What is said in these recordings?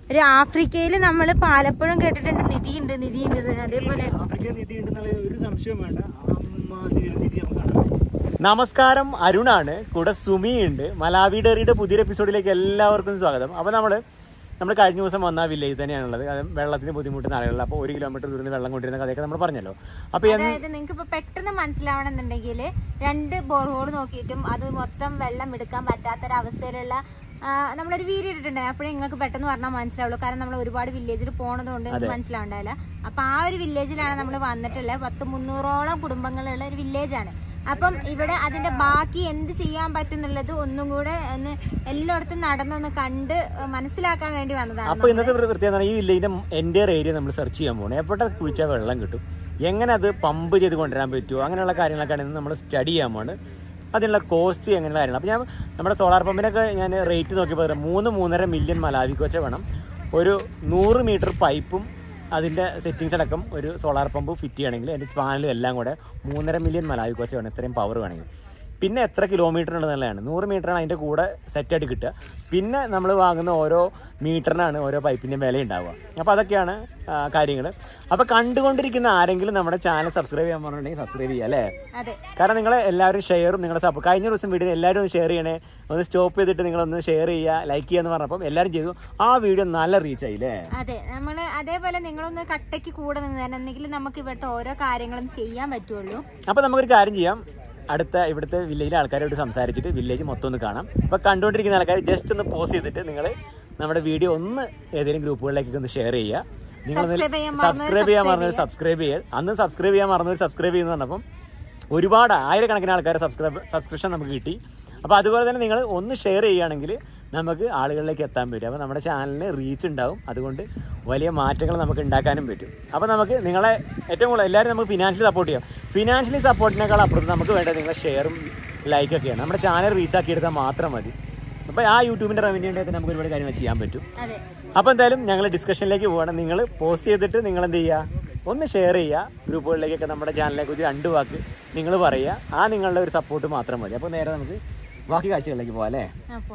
ഒരു ആഫ്രിക്കയിൽ നമ്മൾ പാലപ്പുഴം കേട്ടിട്ടുണ്ട് നിധിയുണ്ട് നിധിയുണ്ട് എന്ന്. അതേപോലെ ആഫ്രിക്കൻ നിധി ഉണ്ടെന്നുള്ള ഒരു സംശയം വേണ്ട അമ്മാതിരി ഒരു നിധി നമുക്ക് കാണാം നമസ്കാരം അരുണാണ് കൂടെ സുമി ഉണ്ട് മലാവി ഡെറിയുടെ പുതിയൊരു എപ്പിസോഡിലേക്ക് എല്ലാവർക്കും സ്വാഗതം അപ്പോൾ നമ്മൾ നമ്മൾ കഴിഞ്ഞ ദിവസം വന്ന വില്ലേജ് തന്നെയാണുള്ളത് അത് വെള്ളത്തിന് ബുദ്ധിമുട്ടുന്ന ആളുകൾ അപ്പോൾ ഒരു കിലോമീറ്റർ ദൂരം വെള്ളം കൊണ്ടിരുന്ന കഥയൊക്കെ നമ്മൾ പറഞ്ഞല്ലോ അപ്പോൾ എന്ന് അതായത് നിങ്ങൾക്ക് ഇപ്പൊ പെട്ടെന്ന് മനസ്സിലാവണം എന്നുണ്ടെങ്കിൽ രണ്ട് ബോർഹോൾ നോക്കിയിട്ടും അത് മൊത്തം വെള്ളം എടുക്കാൻ പറ്റാത്തൊരവസ്ഥയിലുള്ള ആ, നമ്മളൊരു വീഡിയോ ഇട്ടിട്ടുണ്ട് അപ്പോഴേ നിങ്ങൾക്ക് പെട്ടെന്ന് പറഞ്ഞാൽ മനസ്സിലാവുള്ളൂ കാരണം നമ്മൾ ഒരുപാട് വില്ലേജിൽ പോണതുകൊണ്ട് നിങ്ങൾക്ക് മനസ്സിലാവുണ്ടാവില്ല അപ്പൊ ആ ഒരു വില്ലേജിലാണ് നമ്മൾ വന്നിട്ടുള്ളത് പത്ത് മുന്നൂറോളം കുടുംബങ്ങളുള്ള ഒരു വില്ലേജാണ് അപ്പം ഇവിടെ അതിന്റെ ബാക്കി എന്ത് ചെയ്യാൻ പറ്റും എന്നുള്ളത് ഒന്നും കൂടെ ഒന്ന് എല്ലായിടത്തും നടന്നൊന്ന് കണ്ട് മനസ്സിലാക്കാൻ വേണ്ടി വന്നതാണ് അപ്പോൾ ഇന്നത്തെ പ്ര- പ്രത്യേകത എന്ന് പറഞ്ഞാൽ ഈ വില്ലേജിന്റെ എൻ്റെ ഏരിയ നമ്മൾ സെർച്ച് ചെയ്യാൻ പോകണം എവിടെ കുഴിച്ചാൽ വെള്ളം കിട്ടും എങ്ങനെ അത് പമ്പ് ചെയ്ത് കൊണ്ടുവരാൻ പറ്റുമോ അങ്ങനെയുള്ള കാര്യങ്ങളൊക്കെയാണ് ഇന്ന് നമ്മൾ സ്റ്റഡി ചെയ്യാൻ പോകുന്നത് അതിനുള്ള കോസ്റ്റ് എങ്ങനെയുള്ള കാര്യങ്ങൾ അപ്പോൾ ഞാൻ നമ്മുടെ സോളാർ പമ്പിനൊക്കെ ഞാൻ റേറ്റ് നോക്കിയപ്പോൾ പറയാം മൂന്ന് മൂന്നര മില്യൺ മലാവിക്കൊച്ച വേണം ഒരു നൂറ് മീറ്റർ പൈപ്പും അതിൻ്റെ സെറ്റിങ്സ് അടക്കം ഒരു സോളാർ പമ്പ് ഫിറ്റ് ചെയ്യണമെങ്കിൽ അതിൻ്റെ പാനലും എല്ലാം കൂടെ മൂന്നര മില്യൺ മലാവിക്കൊച്ച വേണം ഇത്രയും പവർ വേണമെങ്കിൽ പിന്നെ എത്ര കിലോമീറ്റർ ഉണ്ടെന്നുള്ളതാണ് നൂറ് മീറ്ററാണ് അതിൻ്റെ കൂടെ സെറ്റായിട്ട് കിട്ടുക പിന്നെ നമ്മൾ വാങ്ങുന്ന ഓരോ മീറ്ററിനാണ് ഓരോ പൈപ്പിൻ്റെ വില ഉണ്ടാവുക അപ്പോൾ അതൊക്കെയാണ് കാര്യങ്ങൾ അപ്പോൾ കണ്ടുകൊണ്ടിരിക്കുന്ന ആരെങ്കിലും നമ്മുടെ ചാനൽ സബ്സ്ക്രൈബ് ചെയ്യാൻ പറഞ്ഞിട്ടുണ്ടെങ്കിൽ സബ്സ്ക്രൈബ് ചെയ്യുക അല്ലേ അതെ കാരണം നിങ്ങൾ എല്ലാവരും ഷെയറും നിങ്ങളുടെ സപ്പോർട്ട് കഴിഞ്ഞ ദിവസം വീഡിയോ എല്ലാവരും ഒന്ന് ഷെയർ ചെയ്യണേ ഒന്ന് സ്റ്റോപ്പ് ചെയ്തിട്ട് നിങ്ങളൊന്ന് ഷെയർ ചെയ്യുക ലൈക്ക് ചെയ്യുക എന്ന് പറഞ്ഞപ്പം എല്ലാവരും ചെയ്തു ആ വീഡിയോ നല്ല റീച്ച് ആയില്ലേ അതെ നമ്മള് അതേപോലെ നിങ്ങളൊന്ന് കട്ടയ്ക്ക് കൂടെ നിന്ന് എന്നെങ്കിൽ നമുക്ക് ഇവിടുത്തെ ഓരോ കാര്യങ്ങളും ചെയ്യാൻ പറ്റുള്ളൂ അപ്പോൾ നമുക്കൊരു കാര്യം ചെയ്യാം അടുത്ത ഇവിടുത്തെ വില്ലേജിലെ ആൾക്കാരോട് സംസാരിച്ചിട്ട് വില്ലേജ് മൊത്തം ഒന്ന് കാണാം അപ്പോൾ കണ്ടുകൊണ്ടിരിക്കുന്ന ആൾക്കാർ ജസ്റ്റ് ഒന്ന് പോസ് ചെയ്തിട്ട് നിങ്ങൾ നമ്മുടെ വീഡിയോ ഒന്ന് ഏതെങ്കിലും ഗ്രൂപ്പുകളിലേക്ക് ഒന്ന് ഷെയർ ചെയ്യുക നിങ്ങൾ Subscribe ചെയ്യാൻ മറന്നവർ സബ്സ്ക്രൈബ് ചെയ്യാൻ മറന്നവർ സബ്സ്ക്രൈബ് ചെയ്യുക അന്ന് സബ്സ്ക്രൈബ് ചെയ്യാൻ മറന്നവർ സബ്സ്ക്രൈബ് ചെയ്യുന്ന പറഞ്ഞപ്പം ഒരുപാട് ആയിരക്കണക്കിന് ആൾക്കാർ സബ്സ്ക്രൈബ് സബ്സ്ക്രിപ്ഷൻ നമുക്ക് കിട്ടി അപ്പോൾ അതുപോലെ തന്നെ നിങ്ങൾ ഒന്ന് ഷെയർ ചെയ്യുകയാണെങ്കിൽ നമുക്ക് ആളുകളിലേക്ക് എത്താൻ പറ്റും അപ്പോൾ നമ്മുടെ ചാനലിന് റീച്ച് ഉണ്ടാവും അതുകൊണ്ട് വലിയ മാറ്റങ്ങൾ നമുക്ക് ഉണ്ടാക്കാനും പറ്റും അപ്പോൾ നമുക്ക് നിങ്ങളെ ഏറ്റവും കൂടുതൽ എല്ലാവരും നമുക്ക് ഫിനാൻഷ്യലി സപ്പോർട്ട് ചെയ്യാം ഫിനാൻഷ്യലി സപ്പോർട്ടിനേക്കാൾ അപ്പുറത്ത് നമുക്ക് വേണ്ടത് നിങ്ങളെ ഷെയറും ലൈക്കൊക്കെയാണ് നമ്മുടെ ചാനൽ റീച്ച് ആക്കി എടുത്താൽ മാത്രം മതി അപ്പോൾ ആ യൂട്യൂബിൻ്റെ റവന്യൂ ഉണ്ടെങ്കിൽ നമുക്ക് ഒരുപാട് കാര്യങ്ങൾ ചെയ്യാൻ പറ്റും അതെ അപ്പോൾ എന്തായാലും ഞങ്ങൾ ഡിസ്കഷനിലേക്ക് പോകണം നിങ്ങൾ പോസ്റ്റ് ചെയ്തിട്ട് നിങ്ങൾ എന്ത് ചെയ്യുക ഒന്ന് ഷെയർ ചെയ്യുക ഗ്രൂപ്പുകളിലേക്കൊക്കെ നമ്മുടെ ചാനലിനെ കുറിച്ച് രണ്ട് വാക്ക് നിങ്ങൾ പറയുക ആ നിങ്ങളുടെ ഒരു സപ്പോർട്ട് മാത്രം മതി അപ്പോൾ നേരെ നമുക്ക് ബാക്കി കാഴ്ചകളിലേക്ക് പോകാം അല്ലേ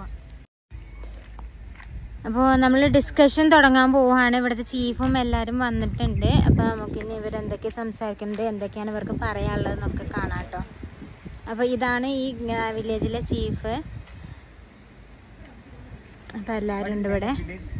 അപ്പോൾ നമ്മൾ ഡിസ്കഷൻ തുടങ്ങാൻ പോവുകയാണ് ഇവിടുത്തെ ചീഫും എല്ലാവരും വന്നിട്ടുണ്ട് അപ്പോൾ നമുക്കിനി ഇവരെന്തൊക്കെ സംസാരിക്കുന്നത് എന്തൊക്കെയാണ് ഇവർക്ക് പറയാനുള്ളതെന്നൊക്കെ കാണാം കേട്ടോ അപ്പോൾ ഇതാണ് ഈ വില്ലേജിലെ ചീഫ് അപ്പോൾ എല്ലാവരും ഉണ്ട് ഇവിടെ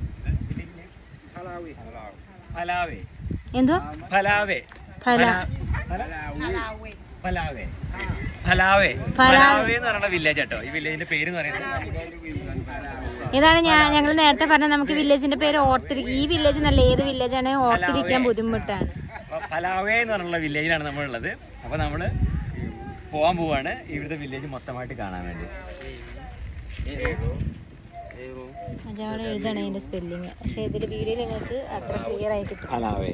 ഫലാവേ എന്തോ ഫലാവേ ഫല ഫലാവേ ഫലാവേ ഫലാവേ. ഫലാവേ എന്ന് പറയുന്ന വില്ലേജ് കേട്ടോ ഈ വില്ലേജിന്റെ പേര് എന്ന് പറയുന്നത് ഇതാണ് ഞാൻ ഞങ്ങൾ നേരത്തെ പറഞ്ഞ നമുക്ക് വില്ലേജിന്റെ പേര് ഓർത്തിരിക്കും ഈ വില്ലേജ് നല്ല ഏത് വില്ലേജാണ് ഓർത്തിരിക്കാൻ ബുദ്ധിമുട്ടാണ് അപ്പൊ ഫലാവേ എന്ന് പറഞ്ഞുള്ള വില്ലേജിലാണ് നമ്മളുള്ളത് അപ്പൊ നമ്മള് പോവാൻ പോവാണ് ഇവിടുത്തെ വില്ലേജ് മൊത്തമായിട്ട് കാണാൻ വേണ്ടി അതവിടെ എഴുതണം അതിന്റെ സ്പെല്ലിങ് പക്ഷെ ഇതിൽ വീഡിയോ നിങ്ങൾക്ക് അത്ര ക്ലിയർ ആയി കിട്ടും ഫലാവേ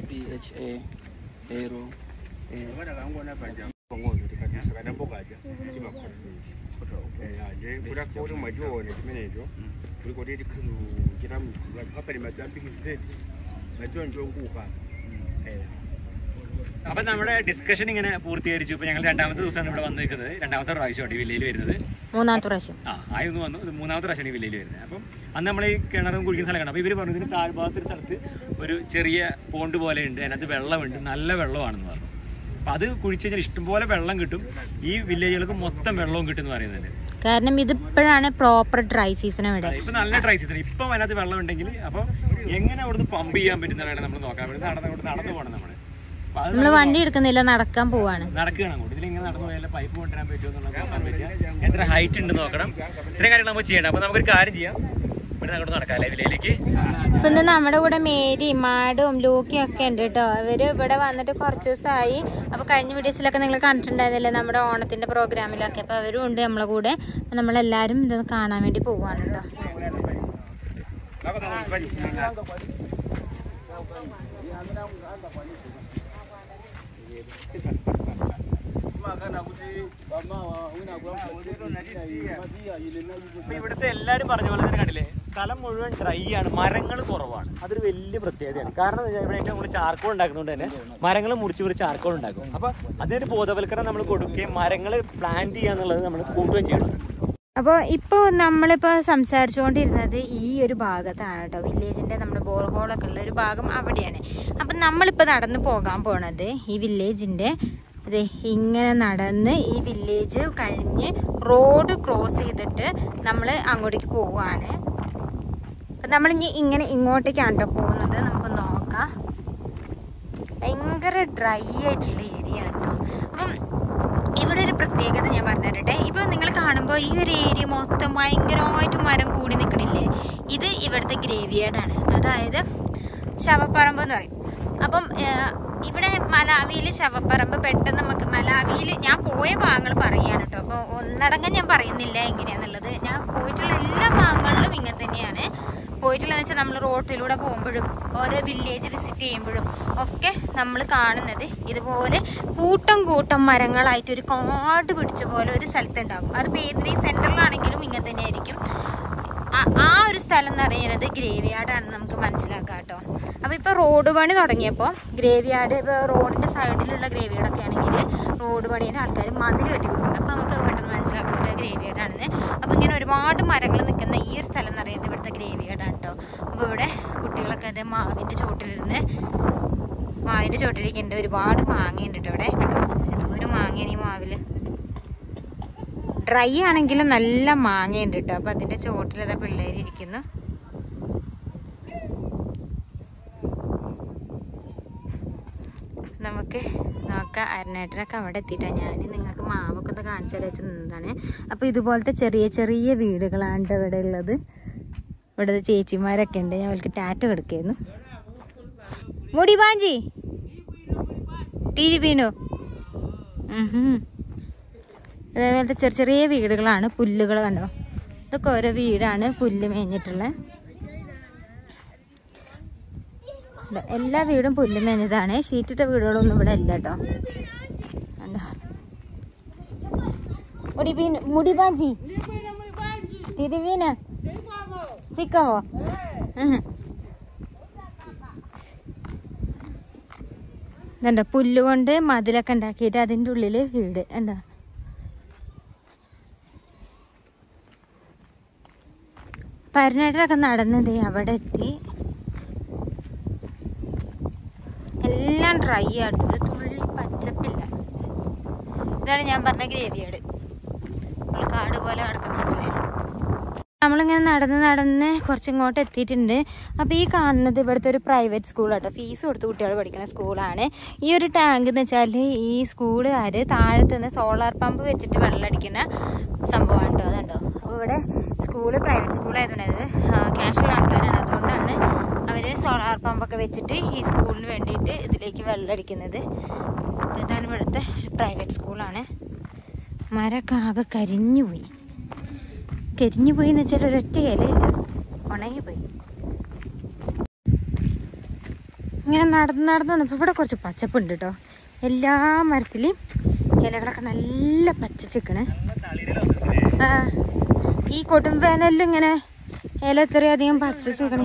അപ്പൊ നമ്മുടെ ഡിസ്കഷൻ ഇങ്ങനെ പൂർത്തീകരിച്ചു ഇപ്പൊ ഞങ്ങൾ രണ്ടാമത്തെ ദിവസമാണ് ഇവിടെ വന്ന് നിൽക്കുന്നത് രണ്ടാമത്തെ പ്രാവശ്യമാണ് ഈ വില്ലയിൽ വരുന്നത് മൂന്നാമത്തെ പ്രാവശ്യം ആ ആയി ഒന്ന് വന്നു ഇത് മൂന്നാമത്തെ പ്രാവശ്യമാണ് ഈ വില്ലയിൽ വരുന്നത് അപ്പം അന്ന് നമ്മൾ ഈ കിണറും കുഴിക്കുന്ന സ്ഥലം കണ്ടു അപ്പോൾ ഇവർ പറഞ്ഞു ഇതിന് താഴ്ഭാഗത്തൊരു സ്ഥലത്ത് ഒരു ചെറിയ പോണ്ട് പോലെ ഉണ്ട് അതിനകത്ത് വെള്ളമുണ്ട് നല്ല വെള്ളമാണെന്ന് പറഞ്ഞു അപ്പം അത് കുഴിച്ച് കഴിഞ്ഞാൽ ഇഷ്ടംപോലെ വെള്ളം കിട്ടും ഈ വില്ലേജുകൾക്ക് മൊത്തം വെള്ളവും കിട്ടും എന്ന് പറയുന്നത് കാരണം ഇതിപ്പോഴാണ് പ്രോപ്പർ ഡ്രൈ സീസൺ ഇവിടെ ഇപ്പൊ നല്ല ഡ്രൈ സീസൺ ഇപ്പം അതിനകത്ത് വെള്ളം ഉണ്ടെങ്കിൽ അപ്പോൾ എങ്ങനെ അവിടുന്ന് പമ്പ് ചെയ്യാൻ പറ്റുന്നതാണ് നമ്മൾ നോക്കാൻ വേണ്ടി നടന്ന് അങ്ങോട്ട് നടന്നു പോകണം നമ്മൾ അപ്പോൾ അത് നമ്മൾ വണ്ടി എടുക്കുന്നില്ല നടക്കാൻ പോവാണ് നടക്കുകയാണ് അങ്ങോട്ട് ഇതിൽ ഇങ്ങനെ നടന്നു പോയാൽ പൈപ്പ് കൊണ്ടുവരാൻ പറ്റുമോ എന്നുള്ളത് നോക്കാൻ പറ്റുക എത്ര ഹൈറ്റ് ഉണ്ട് നോക്കണം ഇത്രയും കാര്യങ്ങൾ നമുക്ക് ചെയ്യണം അപ്പോൾ നമുക്കൊരു കാര്യം ചെയ്യാം ഇവിടെ അങ്ങോട്ട് നടക്കാം അല്ലേ വിലയിലേക്ക് ഇപ്പൊ ഇന്ന് നമ്മുടെ കൂടെ മേരി മാഡും ലൂക്കിയും ഒക്കെ ഉണ്ട് കേട്ടോ ഇവര് ഇവിടെ വന്നിട്ട് കുറച്ച് ദിവസമായി അപ്പൊ കഴിഞ്ഞ വീഡിയോസിലൊക്കെ നിങ്ങൾ കണ്ടിട്ടുണ്ടായിരുന്നില്ലേ നമ്മുടെ ഓണത്തിന്റെ പ്രോഗ്രാമിലൊക്കെ അപ്പൊ അവരും ഉണ്ട് നമ്മളെ കൂടെ അപ്പൊ നമ്മളെല്ലാരും ഇതൊന്ന് കാണാൻ വേണ്ടി പോവാണ് കേട്ടോ ഇപ്പൊ ഇവിടുത്തെ എല്ലാരും പറഞ്ഞ പോലെ തന്നെ കണ്ടില്ലേ സ്ഥലം മുഴുവൻ ഡ്രൈ ആണ് മരങ്ങൾ കുറവാണ് അതൊരു വലിയ പ്രത്യേകതയാണ് കാരണം എന്താ വെച്ചാൽ ഇവിടെ ഏറ്റവും കൂടുതൽ ചാർക്കോൾ ഉണ്ടാക്കുന്നതുകൊണ്ട് തന്നെ മരങ്ങൾ മുറിച്ച് മുറിച്ച് ചാർക്കോൾ ഉണ്ടാക്കും അപ്പൊ അതിനൊരു ബോധവൽക്കരണം നമ്മൾ കൊടുക്കുകയും മരങ്ങൾ പ്ലാന്റ് ചെയ്യുക എന്നുള്ളത് നമ്മൾ കൂടുകയും ചെയ്യണം അപ്പോൾ ഇപ്പോൾ നമ്മളിപ്പോൾ സംസാരിച്ചുകൊണ്ടിരുന്നത് ഈ ഒരു ഭാഗത്താണ് കേട്ടോ വില്ലേജിൻ്റെ നമ്മുടെ ബോർഹോളൊക്കെ ഉള്ള ഒരു ഭാഗം അവിടെയാണ് അപ്പം നമ്മളിപ്പോൾ നടന്നു പോകാൻ പോണത് ഈ വില്ലേജിൻ്റെ അതെ ഇങ്ങനെ നടന്ന് ഈ വില്ലേജ് കഴിഞ്ഞ് റോഡ് ക്രോസ് ചെയ്തിട്ട് നമ്മൾ അങ്ങോട്ടേക്ക് പോവുകയാണ് അപ്പം നമ്മളിനി ഇങ്ങനെ ഇങ്ങോട്ടേക്കാണ് കേട്ടോ പോകുന്നത് നമുക്ക് നോക്കാം ഭയങ്കര ഡ്രൈ ആയിട്ടുള്ള ഏരിയ ആണ് കേട്ടോ അപ്പം ഇവിടെ ഒരു പ്രത്യേകത ഞാൻ പറഞ്ഞു തരട്ടെ ഇപ്പൊ നിങ്ങൾ കാണുമ്പോൾ ഈ ഒരു ഏരിയ മൊത്തം ഭയങ്കരമായിട്ട് മരം കൂടി നിൽക്കണില്ലേ ഇത് ഇവിടുത്തെ ഗ്രേവിയാർഡാണ് അതായത് ശവപ്പറമ്പ് എന്ന് പറയും അപ്പം ഏഹ്, ഇവിടെ മലാവിയിൽ ശവപ്പറമ്പ് പെട്ടെന്ന് നമുക്ക് മലാവിയിൽ ഞാൻ പോയ ഭാഗങ്ങൾ പറയാണ് കേട്ടോ അപ്പോൾ ഒന്നടങ്കം ഞാൻ പറയുന്നില്ല എങ്ങനെയാന്നുള്ളത് ഞാൻ പോയിട്ടുള്ള എല്ലാ ഭാഗങ്ങളിലും ഇങ്ങനെ തന്നെയാണ് പോയിട്ടുള്ളതെന്ന് വെച്ചാൽ നമ്മൾ റോട്ടിലൂടെ പോകുമ്പോഴും ഓരോ വില്ലേജ് വിസിറ്റ് ചെയ്യുമ്പോഴും ഒക്കെ നമ്മൾ കാണുന്നത് ഇതുപോലെ കൂട്ടം കൂട്ടം മരങ്ങളായിട്ട് ഒരു കാട് പിടിച്ച പോലെ ഒരു സ്ഥലത്തുണ്ടാകും അത് ഏതിനെ സെന്ററിലാണെങ്കിലും ഇങ്ങനെ തന്നെ ആയിരിക്കും ആ- ആ ഒരു സ്ഥലം എന്ന് പറയുന്നത് ഗ്രേവ് യാർഡാണെന്ന് നമുക്ക് മനസ്സിലാക്കാം കേട്ടോ അപ്പോൾ ഇപ്പോൾ റോഡ് പണി തുടങ്ങിയപ്പോൾ ഗ്രേവ് യാർഡ് ഇപ്പോൾ റോഡിൻ്റെ സൈഡിലുള്ള ഗ്രേവ് യാർഡൊക്കെ ആണെങ്കിൽ റോഡ് പണിയുടെ ആൾക്കാർ മതിൽ കെട്ടി കൊടുക്കും അപ്പോൾ നമുക്ക് പെട്ടെന്ന് മനസ്സിലാക്കാൻ പറ്റുക ഗ്രേവ് യാർഡാണെന്ന് അപ്പോൾ ഇങ്ങനെ ഒരുപാട് മരങ്ങൾ നിൽക്കുന്ന ഈ ഒരു സ്ഥലം എന്ന് പറയുന്നത് ഇവിടുത്തെ ഗ്രേവ് യാർഡാണ് കേട്ടോ അപ്പോൾ ഇവിടെ കുട്ടികളൊക്കെ അത് മാവിൻ്റെ ചോട്ടിലിരുന്ന് മാവിൻ്റെ ചോട്ടിലിരിക്കുന്നുണ്ട് ഒരുപാട് മാങ്ങയുണ്ട് കേട്ടോ ഇവിടെ എന്തോരം മാങ്ങയാണ് ഈ മാവിൽ ഡ്രൈ ആണെങ്കിലും നല്ല മാങ്ങയുണ്ട് കേട്ടോ അപ്പൊ അതിന്റെ ചോട്ടിലതാ പിള്ളേര് ഇരിക്കുന്നു നമുക്ക് നോക്കാം അരണേട്ടനൊക്കെ അവിടെ എത്തിയിട്ടാണ് ഞാൻ നിങ്ങൾക്ക് മാവൊക്കെ ഒന്ന് കാണിച്ചു തരാൻ വെച്ച് നിന്നതാണ് അപ്പോൾ ഇതുപോലത്തെ ചെറിയ ചെറിയ വീടുകളാണ് ട്ടോ ഇവിടെ ഉള്ളത് ഇവിടെ ചേച്ചിമാരൊക്കെ ഉണ്ട് ഞാൻ അവർക്ക് ടാറ്റ കൊടുക്കായിരുന്നു മുടി പാഞ്ചി ടീരി വീണു ഉം ഹും. അതേപോലത്തെ ചെറിയ ചെറിയ വീടുകളാണ് പുല്ലുകൾ കണ്ടോ ഇതൊക്കെ ഓരോ വീടാണ് പുല്ല് മേഞ്ഞിട്ടുള്ള ഇതാ, എല്ലാ വീടും പുല്ല് മേഞ്ഞതാണ് ഷീറ്റിട്ട വീടുകളൊന്നും ഇവിടെ ഇല്ല കേട്ടോ കണ്ടോ മുടിബീൻ മുടിബാജി തിരുവീന സിക്കമോ ഇതുണ്ടോ പുല്ലുകൊണ്ട് മതിലൊക്കെ ഉണ്ടാക്കിയിട്ട് അതിൻ്റെ ഉള്ളിൽ വീട് എന്താ പരനേട്ടനൊക്കെ നടന്നത് അവിടെ എത്തി എല്ലാം ഡ്രൈ ആണ് ഒരു തുള്ളി പച്ചപ്പില്ല ഇതാണ് ഞാൻ പറഞ്ഞ ഗ്രേവിയാട് കാട് പോലെ കിടക്കുന്നുണ്ടല്ലേ നമ്മളിങ്ങനെ നടന്ന് നടന്ന് കുറച്ചിങ്ങോട്ട് എത്തിയിട്ടുണ്ട് അപ്പോൾ ഈ കാണുന്നത് ഇവിടുത്തെ ഒരു പ്രൈവറ്റ് സ്കൂളാട്ടോ ഫീസ് കൊടുത്ത് കുട്ടികൾ പഠിക്കുന്ന സ്കൂളാണ് ഈ ഒരു ടാങ്ക് എന്ന് വെച്ചാൽ ഈ സ്കൂളുകാർ താഴത്ത് നിന്ന് സോളാർ പമ്പ് വെച്ചിട്ട് വെള്ളം അടിക്കുന്ന സംഭവമാണ് കേട്ടോ അതുണ്ടോ അപ്പോൾ ഇവിടെ സ്കൂള് പ്രൈവറ്റ് സ്കൂളായതുകൊണ്ട് അത് ക്യാഷുള്ള ആൾക്കാരാണ് അതുകൊണ്ടാണ് അവർ സോളാർ പമ്പൊക്കെ വെച്ചിട്ട് ഈ സ്കൂളിന് വേണ്ടിയിട്ട് ഇതിലേക്ക് വെള്ളം അടിക്കുന്നത് അപ്പോൾ ഇതാണ് ഇവിടുത്തെ പ്രൈവറ്റ് സ്കൂളാണ് മരമൊക്കെ ആകെ കരിഞ്ഞു പോയി കരിഞ്ഞു പോയി എന്ന് വെച്ചാൽ ഒരൊറ്റ ഇലയില്ല ഉണങ്ങിപ്പോയി ഇങ്ങനെ നടന്ന് നടന്ന് വന്നപ്പോൾ ഇവിടെ കുറച്ച് പച്ചപ്പുണ്ട് കേട്ടോ എല്ലാ മരത്തിലും ഇലകളൊക്കെ നല്ല പച്ചച്ചിക്കണ് ആ ഈ കൊടുംവേനലിൽ ഇങ്ങനെ ഇല ഇത്രയധികം പച്ചച്ചിക്കണേ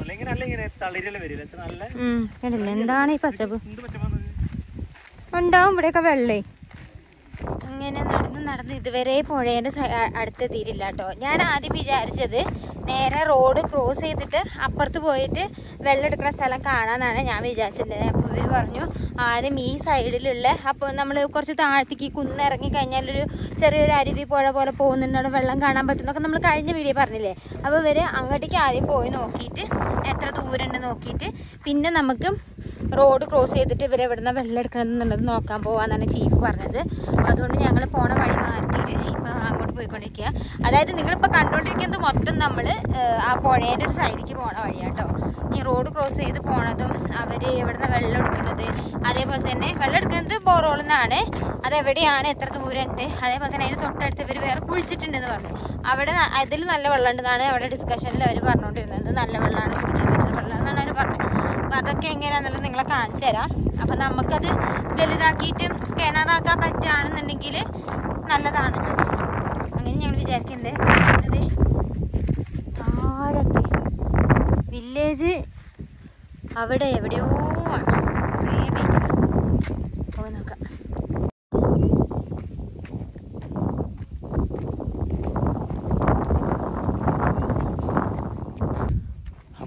ഉം കണ്ടില്ലേ എന്താണ് ഈ പച്ചപ്പ് ഉണ്ടാവും ഇവിടെയൊക്കെ വെള്ളേ ഇങ്ങനെ നടന്ന് നടന്ന് ഇതുവരെ പുഴേന്റെ സ- അ- അടുത്തെത്തിയിട്ടില്ല കേട്ടോ ഞാൻ ആദ്യം വിചാരിച്ചത് നേരെ റോഡ് ക്രോസ് ചെയ്തിട്ട് അപ്പുറത്ത് പോയിട്ട് വെള്ളം എടുക്കുന്ന സ്ഥലം കാണാന്നാണ് ഞാൻ വിചാരിച്ചിട്ടുള്ളത് അപ്പോൾ ഇവർ പറഞ്ഞു ആദ്യം ഈ സൈഡിലുള്ള അപ്പോൾ നമ്മൾ കുറച്ച് താഴത്തേക്ക് ഈ കുന്നിറങ്ങി കഴിഞ്ഞാൽ ഒരു ചെറിയൊരു അരുവി പുഴ പോലെ പോകുന്നുണ്ടാണ് വെള്ളം കാണാൻ പറ്റുന്നൊക്കെ നമ്മൾ കഴിഞ്ഞ വീഡിയോ പറഞ്ഞില്ലേ അപ്പോൾ ഇവർ അങ്ങോട്ടേക്ക് ആദ്യം പോയി നോക്കിയിട്ട് എത്ര ദൂരം ഉണ്ട് നോക്കിയിട്ട് പിന്നെ നമുക്ക് റോഡ് ക്രോസ് ചെയ്തിട്ട് ഇവരെ എവിടുന്ന വെള്ളം എടുക്കണം എന്നുള്ളത് നോക്കാൻ പോവാന്നാണ് ചീഫ് പറഞ്ഞത് അപ്പോൾ അതുകൊണ്ട് ഞങ്ങൾ പോണ വഴി മാറ്റിയിട്ട് ഇപ്പം അങ്ങോട്ട് പോയിക്കൊണ്ടിരിക്കുക അതായത് നിങ്ങളിപ്പോൾ കണ്ടുകൊണ്ടിരിക്കുന്നത് മൊത്തം നമ്മൾ ആ പുഴേൻ്റെ ഒരു സൈഡിലേക്ക് പോണ വഴിയാട്ടോ ഈ റോഡ് ക്രോസ് ചെയ്ത് പോണതും അവർ എവിടുന്ന വെള്ളം എടുക്കുന്നത് അതേപോലെ തന്നെ വെള്ളം എടുക്കുന്നത് ബോറോളിൽ നിന്നാണ് അതെവിടെയാണ് എത്ര ദൂരം ഉണ്ട് അതേപോലെ തന്നെ അതിന് തൊട്ടടുത്ത് ഇവർ വേറെ കുഴിച്ചിട്ടുണ്ടെന്ന് പറഞ്ഞു അവിടെ ന- അതിൽ നല്ല വെള്ളം ഉണ്ടെന്നാണ് അവിടെ ഡിസ്കഷനിൽ അവർ പറഞ്ഞുകൊണ്ടിരുന്നത് നല്ല വെള്ളമാണ് കുടിക്കാൻ പറ്റുന്ന വെള്ളം എന്നാണ് അവർ പറഞ്ഞത് അപ്പൊ അതൊക്കെ എങ്ങനെയാണെന്നുള്ളത് നിങ്ങളെ കാണിച്ചു തരാം അപ്പൊ നമുക്കത് വലുതാക്കിയിട്ട് കിണറാക്കാൻ പറ്റുകയാണെന്നുണ്ടെങ്കിൽ നല്ലതാണല്ലോ അങ്ങനെ ഞങ്ങൾ വിചാരിക്കുന്നുണ്ട് ഇത് താഴത്തെ വില്ലേജ് അവിടെ എവിടെയോ ആണ് കുറേ പേര് പോയി നോക്കാം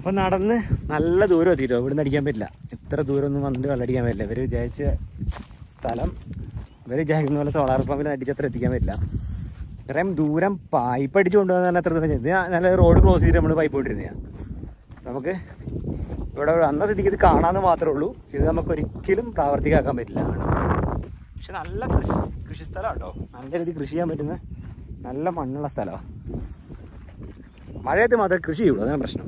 അപ്പൊ നടന്ന് നല്ല ദൂരം എത്തിയിട്ടോ ഇവിടുന്ന് അടിക്കാൻ പറ്റില്ല ഇത്ര ദൂരം ഒന്നും വന്നിട്ട് വെള്ളം അടിക്കാൻ പറ്റില്ല ഇവര് വിചാരിച്ച സ്ഥലം ഇവര് വിചാരിക്കുന്ന പോലെ സോളാർ പമ്പിൽ അടിച്ചത്ര എത്തിക്കാൻ പറ്റില്ല ഇത്രയും ദൂരം പൈപ്പ് അടിച്ചു കൊണ്ടുപോകാൻ നല്ല എത്ര ദൂരം ചെയ്തു. ഇത് നല്ല റോഡ് ക്രോസ് ചെയ്തിട്ട് നമ്മൾ പൈപ്പ് ഇട്ടിരുന്നതാണ് നമുക്ക് ഇവിടെ ഒരു അന്ന സ്ഥിതിക്ക് ഇത് കാണാമെന്ന് മാത്രമേ ഉള്ളൂ ഇത് നമുക്ക് ഒരിക്കലും പ്രാവർത്തികമാക്കാൻ പറ്റില്ല പക്ഷെ നല്ല കൃഷി കൃഷി സ്ഥലമാണ് കേട്ടോ നല്ല രീതിയിൽ കൃഷി ചെയ്യാൻ പറ്റുന്ന നല്ല മണ്ണുള്ള സ്ഥലമാണ് മഴയത്ത് മാത്രമേ കൃഷി ചെയ്യുള്ളൂ അതാണ് പ്രശ്നം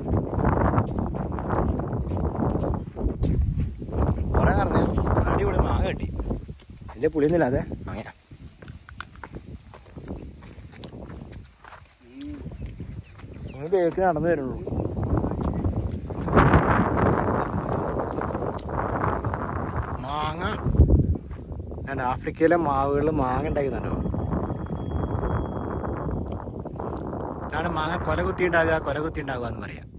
കുറെ നടന്നു അടിപൊളി മാങ്ങ കിട്ടി വലിയ പുളിയൊന്നുമില്ലാതെ മാങ്ങ നിങ്ങൾ ബേക്ക് നടന്നു വരുള്ളൂ മാങ്ങ ഞാൻ ആഫ്രിക്കയിലെ മാവുകളിൽ മാങ്ങ ഉണ്ടാക്കുന്നുണ്ടോ ആണ് മാങ്ങ കൊല കുത്തി ഉണ്ടാകുക കൊല കുത്തി ഉണ്ടാകുക എന്ന് പറയാം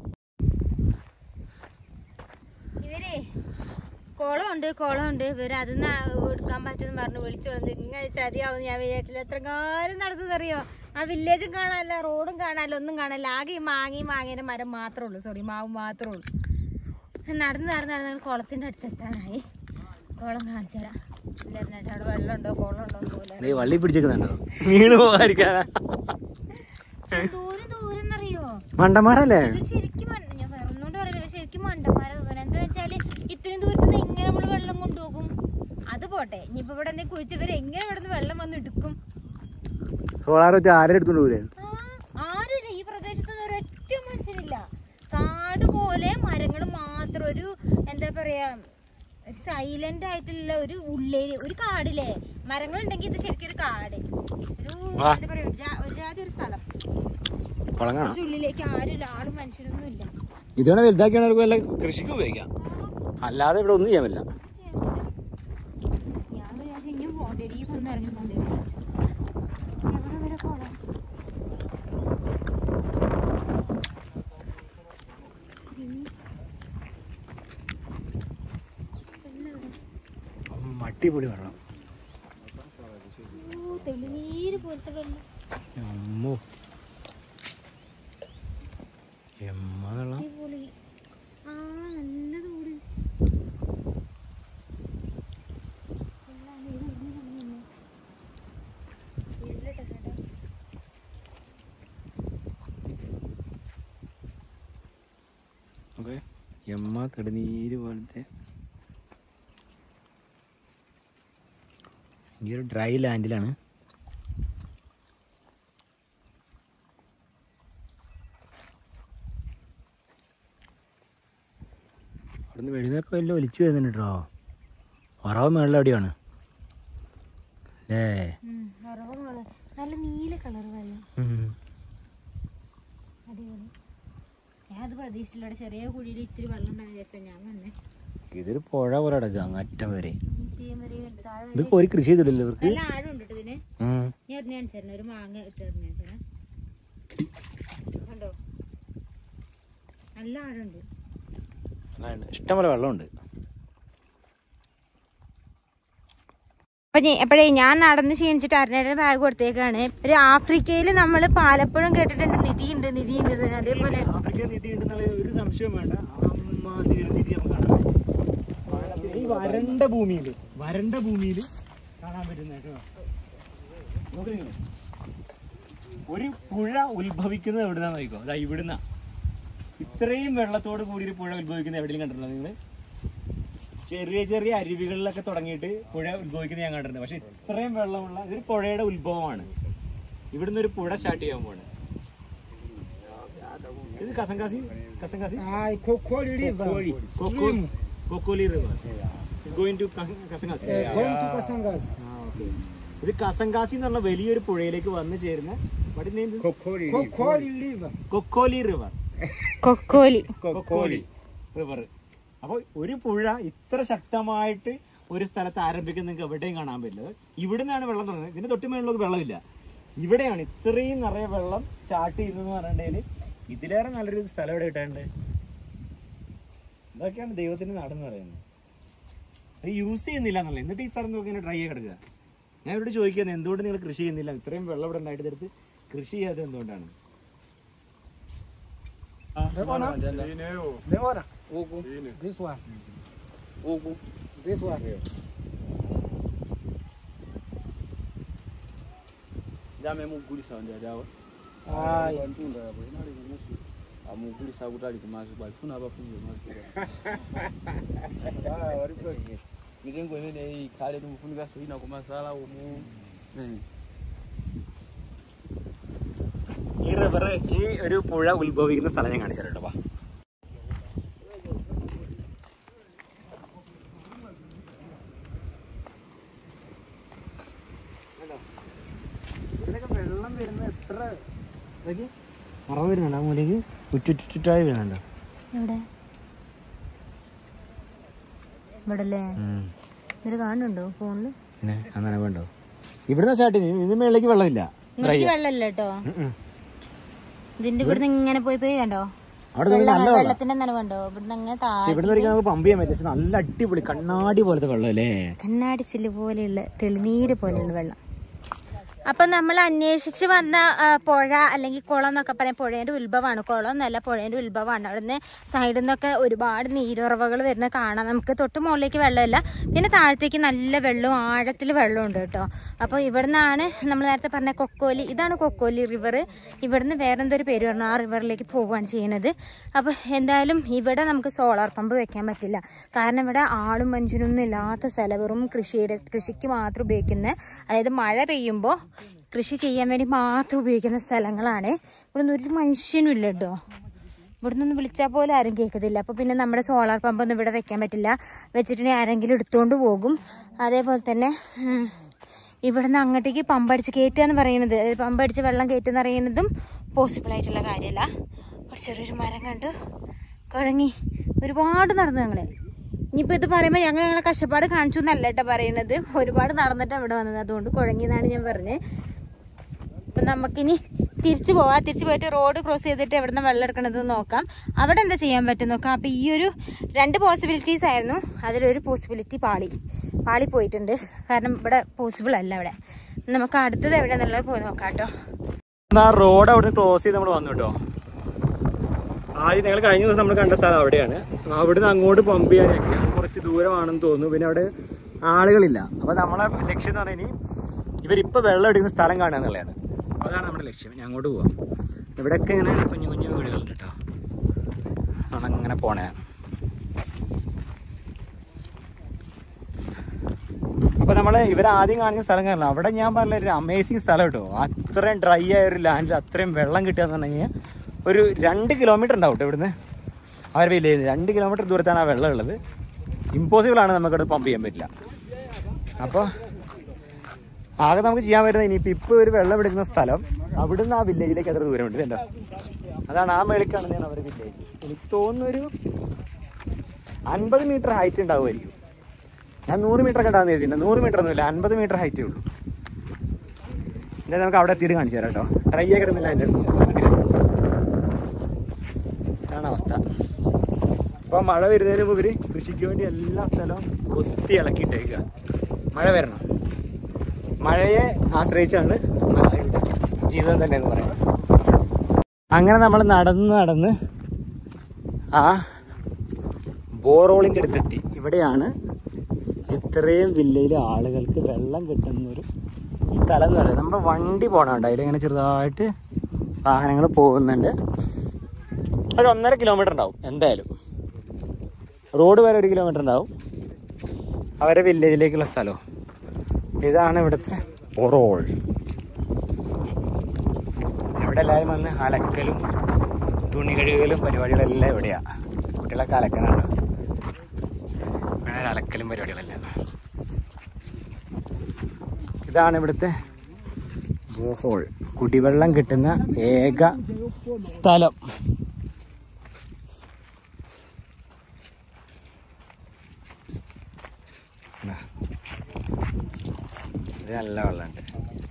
ഇവരെ കുളമുണ്ട് കുളമുണ്ട് ഇവര് അതിന്ന് എടുക്കാൻ പറ്റുമെന്ന് പറഞ്ഞു വിളിച്ചോളൂ ഇങ്ങനെ ചതിയാവും ഞാൻ വിചാരിച്ചില്ല എത്ര കാലം നടത്തുന്നറിയോ ആ വില്ലേജും കാണാനല്ല റോഡും കാണാനല്ല ഒന്നും കാണാനല്ല ആകെ ഈ മാങ്ങയും മാങ്ങേന്റെ മരം മാത്രമേ ഉള്ളൂ സോറി മാവ് മാത്രമേ ഉള്ളൂ നടന്ന് നടന്ന് നടന്ന് ഞങ്ങൾ കുളത്തിന്റെ അടുത്ത് എത്താനായി കുളം കാണിച്ചുതരാം എല്ലാവരും അവിടെ വെള്ളമുണ്ടോ കുളമുണ്ടോ എന്ന് പോലും ദേ വള്ളി പിടിച്ചേക്കുന്നുണ്ടോ വീണ് പോകാതിരിക്കാനാ ദൂരം ദൂരം എന്നറിയോ മണ്ടന്മാരല്ലേ ഇവര് ശരിക്കും മണ്ട- ഞാൻ വേറെ ഒന്നുകൊണ്ട് പറയില്ല ഇവര് ശരിക്കും മണ്ടന്മാരെ തോന്നുന്നു എന്താ വെച്ചാല് ഇത്രയും ദൂരത്ത് നിന്ന് എങ്ങനെ നമ്മള് വെള്ളം കൊണ്ടുപോകും അത് പോട്ടെ ഇനിയിപ്പോ ഇവിടെ എന്തെങ്കിലും കുഴിച്ചവര് എങ്ങനെ ഇവിടെ നിന്ന് വെള്ളം വന്ന് എടുക്കും സോളാർ വെച്ച് ആരെ എടുത്തോണ്ട് പോരെ ആ, ആരുമില്ല ഈ പ്രദേശത്തൊന്നും ഒരൊറ്റ മനുഷ്യനില്ല കാട് പോലെ മരങ്ങൾ മാത്രം ഒരു എന്താ പറയാ ഒരു സൈലന്റ് ആയിട്ടുള്ള ഒരു ഉള്ളേര് ഒരു കാടില്ലേ മരങ്ങൾ ഉണ്ടെങ്കിൽ ഇത് ശരിക്കും ഒരു കാട് ഒരു ആ. എന്താ പറയാ ഒരു ജാ- ഒരു ജാതി ഒരു സ്ഥലം കുളങ്ങാണോ പക്ഷെ ഉള്ളിലേക്ക് ആരുമില്ല ആളും മനുഷ്യനൊന്നും ഇല്ല ഇതുകൊണ്ട് വലുതാക്കിയാണ് അവർക്ക് വല്ല കൃഷിക്ക് ഉപയോഗിക്കാം അല്ലാതെ ഇവിടെ ഒന്നും ചെയ്യാൻ പറ്റില്ല ഞാൻ വിചാരിച്ചു ഇനിയും പോകേണ്ടി വരും. ഈ കുന്ന് ഇറങ്ങി പോകേണ്ടി വരും. എവിടെ വരെ പോണം? അടിപൊളി വെള്ളം ഓ, തെളിനീര് പോലത്തെ വെള്ളം അമ്മോ എമ്മ വെള്ളം അടിപൊളി ആ നല്ല തോട് വെള്ളം ഇത് ഇങ്ങനെ വന്നില്ലേ? ഇരുളിട്ട കേട്ടോ. ഓക്കെ എമ്മ തെളിനീര് പോലത്തെ ഈ ഒരു ഡ്രൈ ലാൻഡിലാണ് അവിടുന്ന് വെളിന്നൊക്കെ വല്ല ഒലിച്ചു വരുന്നുണ്ട് കേട്ടോ വറവ് മേളിൽ എവിടെയാണ് അല്ലേ ഉം, വറവ് കളർ നല്ല നീല കളർ വെള്ളം ഉം. അടിപൊളി ഞാൻ അത് പ്രതീക്ഷിച്ചില്ല അവിടെ ചെറിയ കുഴിയിൽ ഇത്തിരി വെള്ളം ഉണ്ടാകുന്ന വിചാരിച്ചാ ഞാൻ വന്നേ ഇതൊരു പുഴ പോലെ കിടക്കുക അങ്ങറ്റം വരെ തീയം വരെ ഉണ്ട്. താഴെ ഇത് ഒരു കൃഷി ചെയ്തില്ലല്ലോ ഇവർക്ക് നല്ല ആഴമുണ്ട് കേട്ടോ ഇതിന് ഉം. ഞാൻ എറിഞ്ഞ അനുസരണം ഒരു മാങ്ങ ഇട്ട് എറിഞ്ഞ അനുസരണം കണ്ടോ നല്ല ആഴമുണ്ട് ഇഷ്ടംപോലെ വെള്ളമുണ്ട് അപ്പൊ എപ്പോഴേ ഞാൻ നടന്ന് ക്ഷീണിച്ചിട്ട് അരനേരം ബാഗ് കൊടുത്തേക്കാണ് ഒരു ആഫ്രിക്കയിൽ നമ്മൾ പാലപ്പുഴം കേട്ടിട്ടുണ്ട് നിധി ഉണ്ട് നിധി ഉണ്ട് എന്ന്. അതേപോലെ ആഫ്രിക്ക നിധി ഉണ്ടെന്നുള്ള ഒരു സംശയം വേണ്ട അമ്മാതിരി ഒരു നിധി നമുക്ക് കാണാൻ പറ്റും. ഈ വരണ്ട ഭൂമിയിൽ വരണ്ട ഭൂമിയിൽ കാണാൻ പറ്റുന്ന കേട്ടോ നോക്ക് നിങ്ങള്. ഒരു പുഴ ഉത്ഭവിക്കുന്നത് എവിടുന്നാ നോക്കോ അതാ ഇവിടുന്ന ഇത്രയും വെള്ളത്തോട് കൂടി ഒരു പുഴ ഉത്ഭവിക്കുന്നത് എവിടെയും കണ്ടിട്ടുണ്ടോ നിങ്ങള് ചെറിയ ചെറിയ അരുവികളിലൊക്കെ തുടങ്ങിയിട്ട് പുഴ ഉത്ഭവിക്കുന്നത് ഞാൻ കണ്ടിട്ടുണ്ട് പക്ഷെ ഇത്രയും വെള്ളമുള്ള ഇതൊരു പുഴയുടെ ഉത്ഭവമാണ് ഇവിടുന്ന് ഒരു പുഴ സ്റ്റാർട്ട് ചെയ്യാൻ പോവാണ് ഇത് കസങ്കാസി കസങ്കാസി Ai, Cocoli River. Stream. Cocoli river is going to കസങ്കാസി É, going to Kasangas. ഇത് കസങ്കാസി എന്ന് പറഞ്ഞ വലിയൊരു പുഴയിലേക്ക് വന്നു ചേരുന്ന what is name this? Cocoli River. Cocoli river Cocoli Cocoli river അപ്പൊ ഒരു പുഴ ഇത്ര ശക്തമായിട്ട് ഒരു സ്ഥലത്ത് ആരംഭിക്കുന്ന നിങ്ങൾക്ക് എവിടെയും കാണാൻ പറ്റില്ല ഇവിടെ നിന്നാണ് വെള്ളം തുടങ്ങുന്നത് ഇതിന്റെ തൊട്ട് മേളിലൊക്കെ വെള്ളമില്ല ഇവിടെയാണ് ഇത്രയും നിറയെ വെള്ളം സ്റ്റാർട്ട് ചെയ്തതെന്ന് പറഞ്ഞിട്ടുണ്ടെങ്കിൽ ഇതിലേറെ നല്ലൊരു സ്ഥലം ഇവിടെ കിട്ടാണ്ട് ഇതൊക്കെയാണ് ദൈവത്തിന്റെ നാടെന്ന് പറയുന്നത് അത് യൂസ് ചെയ്യുന്നില്ല എന്നുള്ളത് എന്നിട്ട് ഈ സ്ഥലം നോക്കി ഡ്രൈ ആയി കിടക്കുക ഞാൻ ഇവിടെ ചോദിക്കുന്നത് എന്തുകൊണ്ട് നിങ്ങൾ കൃഷി ചെയ്യുന്നില്ല ഇത്രയും വെള്ളം ഇവിടെ ഉണ്ടായിട്ട് എടുത്ത് കൃഷി ചെയ്യാതെ എന്തുകൊണ്ടാണ് Demora. Demora. This one. This one. Ai. amugulisa kuti ali kumazuba alifuna abafunze mazuba mitengo imeneyi ikhale timufunika soina kumasala umu ഈ റിവർ ഈ ഒരു പുഴ ഉത്ഭവിക്കുന്ന സ്ഥലം ഞാൻ കാണിച്ചു തരാം കേട്ടോ വാ. വെള്ളം വരുന്ന എത്ര മറവ് വരുന്നുണ്ട് ആ മൂലയ്ക്ക് ചുറ്റുചുറ്റായി വരുന്നുണ്ട് എവിടെ ഇവിടെ അല്ലേ ഇതിൽ കാണുന്നുണ്ടോ ഫോണില് പിന്നെ അങ്ങനെ വേണ്ടോ ഇവിടുന്ന് സ്റ്റാർട്ട് ചെയ്തു ഇതിന് മേളിലേക്ക് വെള്ളമില്ല ഇങ്ങോട്ട് വെള്ളമില്ല കേട്ടോ ഇതിന്റെ ഇവിടുന്ന് ഇങ്ങനെ പോയി പോയി കണ്ടോ അവിടെ നോക്കി നല്ല വെള്ളം വെള്ളം വെള്ളത്തിന്റെ നനവ് കണ്ടോ ഇവിടുന്ന് അങ്ങനെ പക്ഷെ താഴെ ഇവിടുന്ന് ഒരിക്കലും നമുക്ക് പമ്പ് ചെയ്യാൻ പറ്റും പക്ഷെ നല്ല അടിപൊളി കണ്ണാടി പോലത്തെ വെള്ളം അല്ലേ കണ്ണാടി ചില്ല് പോലെയുള്ള തെളിനീര് പോലെയുള്ള വെള്ളം അപ്പൊ നമ്മൾ അന്വേഷിച്ച് വന്ന ആ, പുഴ അല്ലെങ്കിൽ കുളം എന്നൊക്കെ പറയാം പുഴേന്റെ ഉത്ഭവമാണ് കുളം എന്നല്ല പുഴേന്റെ ഉത്ഭവമാണ് അവിടുന്ന് സൈഡിൽ നിന്നൊക്കെ ഒരുപാട് നീരുറവകൾ വരുന്ന കാണാം നമുക്ക് തൊട്ട് മുകളിലേക്ക് വെള്ളമില്ല പിന്നെ താഴത്തേക്ക് നല്ല വെള്ളവും ആഴത്തിൽ വെള്ളമുണ്ട് കേട്ടോ അപ്പോൾ ഇവിടുന്നാണ് നമ്മൾ നേരത്തെ പറഞ്ഞ കൊക്കോലി ഇതാണ് കൊക്കോലി റിവർ ഇവിടുന്ന് വേറെ എന്തൊരു പേര് പറഞ്ഞു ആ റിവറിലേക്ക് പോവുകയാണ് ചെയ്യുന്നത് അപ്പോൾ എന്തായാലും ഇവിടെ നമുക്ക് സോളാർ പമ്പ് വെക്കാൻ പറ്റില്ല കാരണം ഇവിടെ ആളും മനുഷ്യനൊന്നും ഇല്ലാത്ത സ്ഥലം വെറും കൃഷിയുടെ കൃഷിക്ക് മാത്രം ഉപയോഗിക്കുന്ന അതായത് മഴ പെയ്യുമ്പോൾ കൃഷി ചെയ്യാൻ വേണ്ടി മാത്രം ഉപയോഗിക്കുന്ന സ്ഥലങ്ങളാണ് ഇവിടെ ഒന്നും ഒരു മനുഷ്യനും ഇല്ല കേട്ടോ ഇവിടുന്ന് ഒന്ന് വിളിച്ചാൽ പോലും ആരും കേൾക്കത്തില്ല അപ്പോൾ പിന്നെ നമ്മുടെ സോളാർ പമ്പ് ഒന്നും ഇവിടെ വെക്കാൻ പറ്റില്ല വെച്ചിട്ടുണ്ടെങ്കിൽ ആരെങ്കിലും എടുത്തുകൊണ്ട് പോകും അതേപോലെ തന്നെ ഉം, ഇവിടുന്ന് അങ്ങോട്ടേക്ക് പമ്പടിച്ച് കയറ്റുക എന്ന് പറയുന്നത് അതായത് പമ്പടിച്ച് വെള്ളം കയറ്റുക എന്ന് പറയുന്നതും പോസിബിൾ ആയിട്ടുള്ള കാര്യമല്ല ഒരു ചെറിയൊരു മരം കണ്ടു കുഴങ്ങി ഒരുപാട് നടന്നു ഞങ്ങള് ഇനിയിപ്പോൾ ഇത് പറയുമ്പോൾ ഞങ്ങൾ ഞങ്ങളെ കഷ്ടപ്പാട് കാണിച്ചു എന്നല്ല കേട്ടോ പറയുന്നത് ഒരുപാട് നടന്നിട്ട് അവിടെ വന്നത് അതുകൊണ്ട് കുഴങ്ങിയതാണ് ഞാൻ പറഞ്ഞത് അപ്പം നമുക്കിനി തിരിച്ചു പോവാം തിരിച്ചു പോയിട്ട് റോഡ് ക്രോസ് ചെയ്തിട്ട് എവിടുന്ന് വെള്ളം എടുക്കണത് നോക്കാം അവിടെ എന്താ ചെയ്യാൻ പറ്റും നോക്കാം അപ്പം ഈ ഒരു രണ്ട് പോസിബിലിറ്റീസ് ആയിരുന്നു അതിലൊരു പോസിബിലിറ്റി പാളി പാളി പോയിട്ടുണ്ട് കാരണം ഇവിടെ പോസിബിൾ അല്ല അവിടെ നമുക്ക് അടുത്തത് എവിടെയെന്നുള്ളത് പോയി നോക്കാം കേട്ടോ ആ റോഡ് അവിടെ ക്ലോസ് ചെയ്ത് നമ്മൾ വന്നു കേട്ടോ ആദ്യം ഞങ്ങൾ കഴിഞ്ഞ ദിവസം നമ്മൾ കണ്ട സ്ഥലം അവിടെയാണ് അവിടുന്ന് അങ്ങോട്ട് പമ്പ് ചെയ്യാനൊക്കെ അത് കുറച്ച് ദൂരമാണെന്ന് തോന്നുന്നു പിന്നെ അവിടെ ആളുകളില്ല അപ്പൊ നമ്മളെ ലക്ഷ്യം എന്ന് പറഞ്ഞാൽ ഇനി ഇവരിപ്പോ വെള്ളം എടുക്കുന്ന സ്ഥലം കാണുക എന്നുള്ളതാണ് അതാണ് നമ്മുടെ ലക്ഷ്യം ഞാൻ അങ്ങോട്ട് പോവാം ഇവിടെയൊക്കെ ഇങ്ങനെ കുഞ്ഞു കുഞ്ഞു വീടുകളുണ്ട് കേട്ടോ അങ്ങനെ പോണേ അപ്പൊ നമ്മള് ഇവരെ ആദ്യം കാണിച്ച സ്ഥലം കാണില്ല അവിടെ ഞാൻ പറഞ്ഞ ഒരു അമേസിങ് സ്ഥലം കേട്ടോ അത്രയും ഡ്രൈ ആയ ഒരു ലാൻഡിൽ അത്രയും വെള്ളം കിട്ടുക എന്ന് പറഞ്ഞു കഴിഞ്ഞാൽ ഒരു രണ്ട് കിലോമീറ്റർ ഉണ്ടാവും കേട്ടോ ഇവിടുന്ന് അവർ വില്ലേജ് രണ്ട് കിലോമീറ്റർ ദൂരത്താണ് ആ വെള്ളം ഉള്ളത് ഇമ്പോസിബിൾ ആണ് നമുക്കവിടെ പമ്പ് ചെയ്യാൻ പറ്റില്ല അപ്പോൾ ആകെ നമുക്ക് ചെയ്യാൻ പറ്റുന്നത് ഇനിയിപ്പോൾ ഇപ്പോൾ ഒരു വെള്ളം എടുക്കുന്ന സ്ഥലം അവിടുന്ന് ആ വില്ലേജിലേക്ക് എത്ര ദൂരമുണ്ട് ഇതുണ്ടോ അതാണ് ആ മേളിൽ കാണുന്നതാണ് അവരുടെ വില്ലേജ് എനിക്ക് തോന്നുന്നു ഒരു അൻപത് മീറ്റർ ഹൈറ്റ് ഉണ്ടാവുമായിരിക്കും ഞാൻ നൂറ് മീറ്റർ ഒക്കെ ഉണ്ടാകുന്ന കരുതിയില്ല നൂറ് മീറ്റർ ഒന്നുമില്ല അൻപത് മീറ്റർ ഹൈറ്റേ ഉള്ളൂ എന്തായാലും നമുക്ക് അവിടെ എത്തിയിട്ട് കാണിച്ചു തരാം കേട്ടോ ട്രൈ ആയി കിടന്നില്ല എൻ്റെ ഇതാണ് അവസ്ഥ അപ്പോൾ മഴ വരുന്നതിന് മുമ്പ് ഇവര് കൃഷിക്ക് വേണ്ടി എല്ലാ സ്ഥലവും കൊത്തി ഇളക്കിയിട്ടേക്കുക മഴ വരണം മഴയെ ആശ്രയിച്ചാണ് നമ്മുടെ ജീവിതം തന്നെ എന്ന് പറയാം അങ്ങനെ നമ്മൾ നടന്ന് നടന്ന് ആ ബോറോളിൻ്റെ അടുത്തെത്തി ഇവിടെയാണ് ഇത്രയും വില്ലയിലെ ആളുകൾക്ക് വെള്ളം കിട്ടുന്നൊരു സ്ഥലം എന്ന് പറയുന്നത് നമ്മുടെ വണ്ടി പോകണുണ്ട് അതിലിങ്ങനെ ചെറുതായിട്ട് വാഹനങ്ങൾ പോകുന്നുണ്ട് ഒരു ഒന്നര കിലോമീറ്റർ ഉണ്ടാവും എന്തായാലും റോഡ് വരെ ഒരു കിലോമീറ്റർ ഉണ്ടാവും അവരെ വില്ലേജിലേക്കുള്ള സ്ഥലവും ഇതാണ് ഇവിടുത്തെ ബൊറോൾ ഇവിടെ എല്ലാവരും വന്ന് അലക്കലും തുണി കഴുകലും പരിപാടികളെല്ലാം ഇവിടെയാ കുട്ടികളൊക്കെ അലക്കാനുണ്ട് ഇവിടെ അലക്കലും പരിപാടികളെല്ലാം ഇതാണ് ഇവിടുത്തെ ബോഹോൾ കുടിവെള്ളം കിട്ടുന്ന ഏക സ്ഥലം ഇതാ. ഇത് നല്ല വെള്ളമുണ്ട്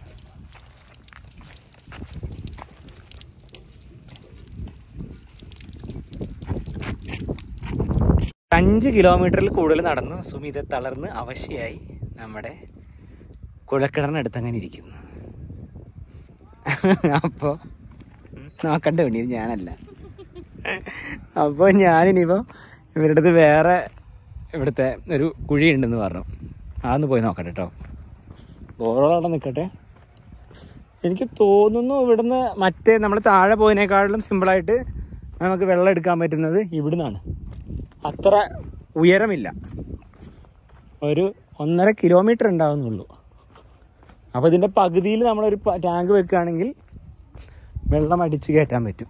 അഞ്ച് കിലോമീറ്ററിൽ കൂടുതൽ നടന്ന് സുമിത തളർന്ന് അവശയായി നമ്മുടെ കുഴക്കിണറിനടുത്ത് അങ്ങനെ ഇരിക്കുന്നു അപ്പോൾ നോക്കണ്ട വേണ്ടി ഇത് ഞാനല്ല അപ്പോൾ ഞാനിനിയിപ്പോൾ ഇവരുടെ അടുത്ത് വേറെ ഇവിടുത്തെ ഒരു കുഴി ഉണ്ടെന്ന് പറഞ്ഞു അതൊന്ന് പോയി നോക്കട്ടെ കേട്ടോ ബോറോടെ നിൽക്കട്ടെ എനിക്ക് തോന്നുന്നു ഇവിടുന്ന് മറ്റേ നമ്മൾ താഴെ പോയതിനേക്കാളും സിമ്പിളായിട്ട് നമുക്ക് വെള്ളം എടുക്കാൻ പറ്റുന്നത് ഇവിടുന്നാണ് അത്ര ഉയരമില്ല ഒരു ഒന്നര കിലോമീറ്റർ ഉണ്ടാവുന്നുള്ളൂ അപ്പോൾ ഇതിൻ്റെ പകുതിയിൽ നമ്മളൊരു പ- ടാങ്ക് വെക്കുകയാണെങ്കിൽ വെള്ളം അടിച്ച് കയറ്റാൻ പറ്റും